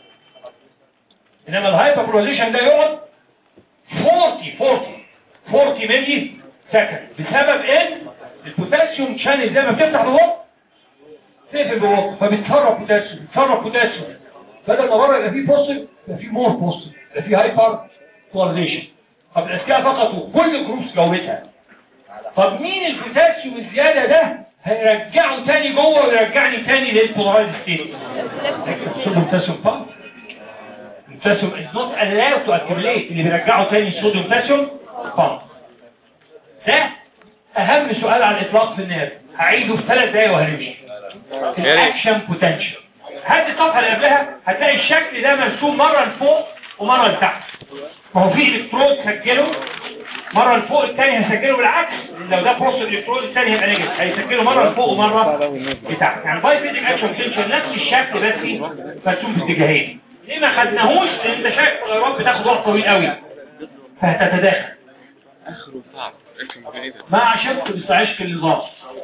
انما الهايبر بولاريزيشن ده يقعد 40 40 40 ملي سكند بسبب ان البوتاسيوم شانل زي ما بتفتح ببطء تقفل ببطء فبتسرب بوتاسيوم بتسرب بوتاسيوم بدل ما بره يبقى فيه بوزيتيف يبقى فيه مور بوزيتيف يبقى فيه هايبر بولاريزيشن طب الاذكياء فقط كل جروبس جاوبتها طب مين البوتاسيوم الزياده ده هيرجعه تاني جوه ويرجعني تاني للبولارايز ستيت الصوديوم بوتاسيوم بامب البوتاسيوم is not allowed to accumulate اللي بيرجعه تاني الصوديوم بوتاسيوم بامب ده اهم سؤال على الاطلاق في النار هعيده في ثلاث دقايق وهنمشي الاكشن بوتنشال هات الصفحه اللي قبلها هتلاقي الشكل ده مرسوم مره لفوق ومره لتحت ما هو في الكترود سجله مره لفوق الثاني هيسجله بالعكس لو ده بوست الكترود الثاني هيبقى نيجاتيف هيسجله مره لفوق ومره لتحت يعني باي فيزيك اكشن بوتنشال نفس الشكل بس مرسوم في اتجاهين ليه ما خدناهوش لان انت شايف التغيرات بتاخد وقت طويل قوي فهتتداخل
اخره صعب اكشن ميكانيزم
ما عشان تستعيش النظام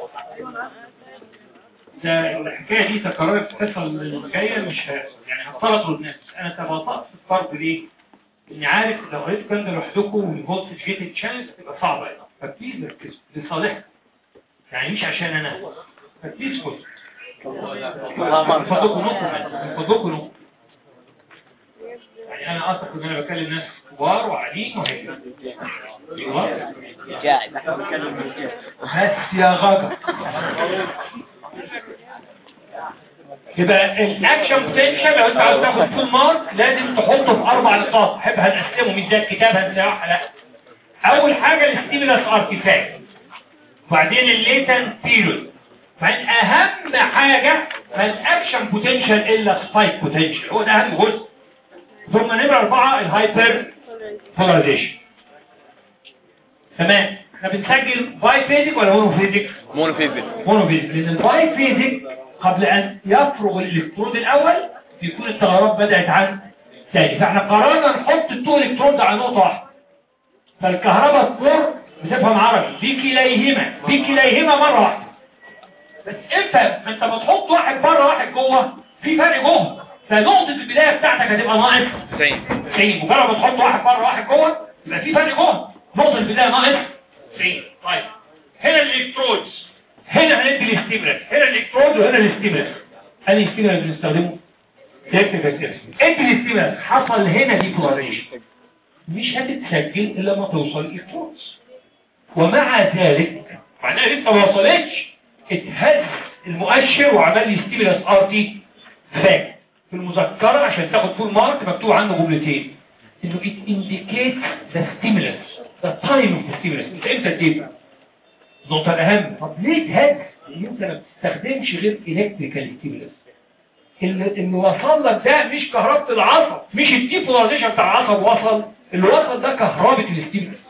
ده الحكاية دي تكررت في الحصة الجاية مش هيحصل يعني هفترضوا الناس انا تباطأت في الفرق ليه؟ اني عارف لو قريت كان لوحدكم والفولتج جيت تشانس تبقى صعبة يعني فبليز ركزوا لصالحكم يعني مش عشان انا فبليز خد من فضلكم نقطة من فضلكم نقطة يعني انا اعتقد ان انا بكلم ناس كبار وعاليين وهكذا أيوة.
قاعد احنا بنتكلم بالجد.
بس يا غدا يبقى الاكشن بوتنشال لو انت عاوز تاخد فول مارك لازم تحطه في اربع نقاط احب هنقسمه مش زي الكتاب هنسرح لا اول حاجه الستيمولاس ارتيفاكت وبعدين الليتن بيريود بعدين اهم حاجه ما الاكشن بوتنشال الا سبايك بوتنشال هو ده اهم جزء ثم نمرة أربعة الهايبر بولاريزيشن تمام احنا بنسجل باي فيزيك ولا مونو فيزيك
مونوفيزيك
مونو فيزيك لان الباي فيزيك قبل ان يفرغ الالكترود الاول بيكون التغيرات بدأت عن ثاني فاحنا قررنا نحط التو الكترود على نقطة واحدة فالكهرباء تمر بتفهم عربي بكليهما بكليهما مرة واحدة بس امتى ما انت بتحط واحد بره واحد جوه في فرق جهد فنقطة البداية بتاعتك هتبقى ناقص
90
90 مجرد ما تحط واحد بره واحد جوه يبقى في فرق جهد نقطة البداية ناقص 90 طيب هنا الالكترودز هنا هندي الاستيمولس هنا الالكترود وهنا الاستيمولس انهي ستيمولس بنستخدمه؟ الكتريك انت الاستيمولس حصل هنا ديبولاريشن مش هتتسجل الا لما توصل الالكترودز ومع ذلك معناها لسه ما وصلتش اتهز المؤشر وعمل لي ستيمولس ار تي فاك في المذكره عشان تاخد فول مارك مكتوب عنه جملتين انه it indicates the stimulus the time of the stimulus انت امتى اديته النقطه الاهم طب ليه اتهز ان انت ما بتستخدمش غير الكتريكال ستيمولس اللي, اللي وصل لك ده مش كهربة العصب مش الديبولاريزيشن بتاع العصب وصل اللي وصل ده كهربة الاستيمولس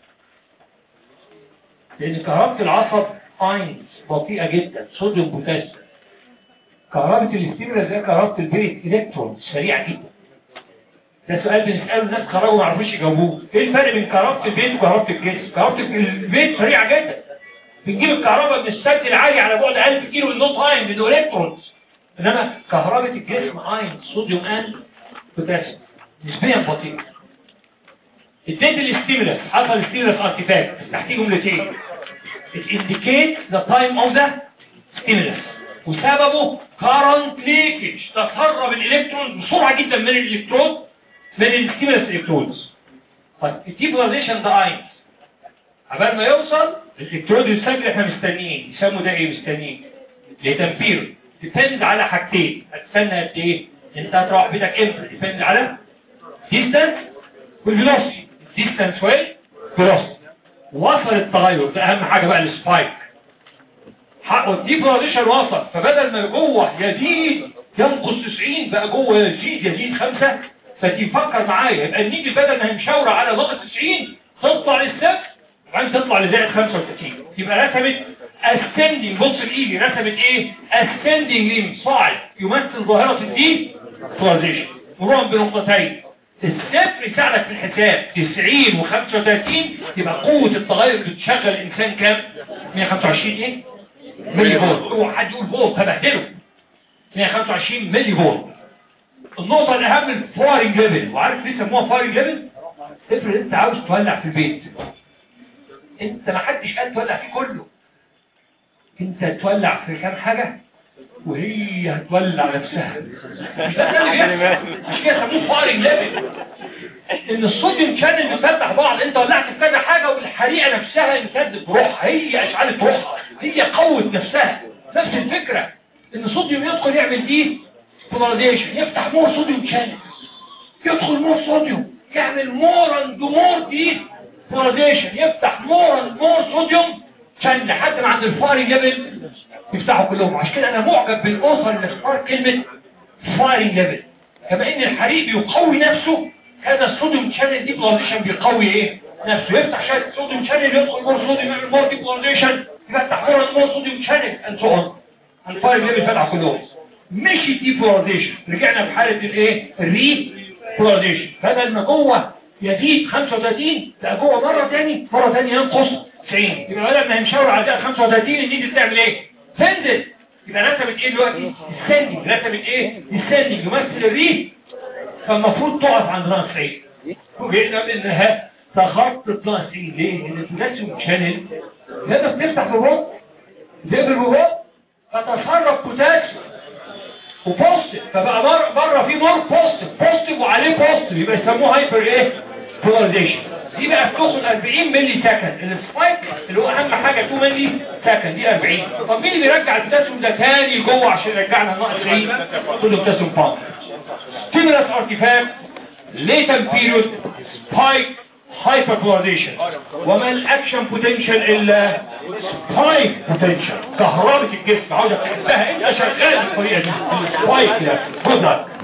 لان كهربة العصب اينز بطيئة جدا صوديوم بوتاسيوم كهربة الاستيمولس زي كهربة البيت الكترون سريعة جدا ده سؤال بنسأله الناس خرجوا ما عرفوش يجاوبوه ايه الفرق بين كهربة البيت وكهربة الجسم كهربة البيت سريعة جدا بنجيب الكهرباء من السد العالي على بعد 1000 كيلو من نوت اين من الكترونز انما كهرباء الجسم اين صوديوم ان بوتاسيوم نسبيا بطيئة اديت الاستيمولس حصل ستيمولس ارتفاكت تحتيه جملتين it indicates the time of the stimulus وسببه current leakage تسرب الالكترون بسرعة جدا من الالكترود من الستيمولس الكترودز طيب الديبولاريزيشن ده اينز عبال ما يوصل الالكترود يسجل احنا مستنيين يسموا ده ايه مستنيين لتنفير ديبند على حاجتين هتستنى قد ايه انت هتروح بيتك امتى ديبند على ديستانس والفيلوسيتي ديستانس والفيلوسيتي وصل التغير ده اهم حاجه بقى السبايك حقه الديبولاريزيشن وصل فبدل ما جوه يزيد ينقص 90 بقى جوه يزيد يزيد 5 فتفكر معايا يبقى النيجي بدل ما هي مشاوره على ناقص 90 تطلع للصفر وبعدين تطلع لزائد 35 يبقى رسمت ascending بص الايدي رسمت ايه ascending limit صاعد يمثل ظاهرة الدي polarization مرورا بنقطتين الصفر يساعدك في الحساب 90 و35 يبقى قوة التغير اللي بتشغل الانسان كام 125 ايه ملي فولت هو حد يقول فولت هبهدله 125 ملي فولت النقطة الأهم الفايرنج ليفل وعارف ليه سموها فايرنج ليفل؟ افرض انت عاوز تولع في البيت انت ما حدش قال تولع فيه كله انت تولع في كام حاجة وهي هتولع نفسها مش ده اللي بيحصل مش كده سموه فايرنج ليفل ان الصوديوم شانل بيفتح بعض انت ولعت في كذا حاجة والحريقة نفسها امتدت روحها هي اشعلت روحها هي قوت نفسها نفس الفكرة ان الصوديوم يدخل يعمل دي بولاريزيشن يفتح مور صوديوم شانل يدخل مور صوديوم يعمل مور اند مور دي بولاريزيشن يفتح مور اند مور صوديوم شانل لحد ما عند الفايرنج ليفل يفتحوا كلهم عشان كده انا معجب بالاوثر اللي اختار كلمه فايرنج ليفل كما ان الحريق بيقوي نفسه هذا الصوديوم شانل دي بولاريزيشن بيقوي ايه نفسه يفتح شانل صوديوم شانل يدخل مور صوديوم يعمل مور دي بولاريزيشن يفتح مور اند مور صوديوم شانل اند سو اون الفايرنج ليفل فتح كلهم مش الديبولاريزيشن رجعنا في حالة الايه الري بولاريزيشن بدل ما جوه يزيد 35 لا جوه مرة تاني مرة تانية ينقص 90 يبقى بدل ما هنشاور على ده 35 النيجي تعمل ايه تنزل يبقى رسمت ايه دلوقتي السندنج رسمت ايه السندنج يمثل الري فالمفروض تقف عند ناقص 90 وجئنا بانها تخطط ناقص ايه ليه؟ لان البوتاسيوم شانل تقدر تفتح ببطء تقفل ببطء فتسرب بوتاسيوم وبوستيف فبقى بره بره في مور بوستيف بوستيف وعليه بوستيف يبقى يسموه هايبر ايه بولاريزيشن دي بقى بتاخد 40 ملي سكند السبايك اللي هو اهم حاجه 2 ملي سكند دي 40 طب مين اللي بيرجع البوتاسيوم ده تاني جوه عشان يرجعنا الناقص ايه كله بوتاسيوم بامب ستيمولاس ارتيفاكت ليتن بيريود سبايك هايبربولاريزيشن وما الاكشن بوتنشال الا سبايك بوتنشال كهرباء الجسم عاوزك تحسها انت شغال بالطريقه دي السبايك ده جزء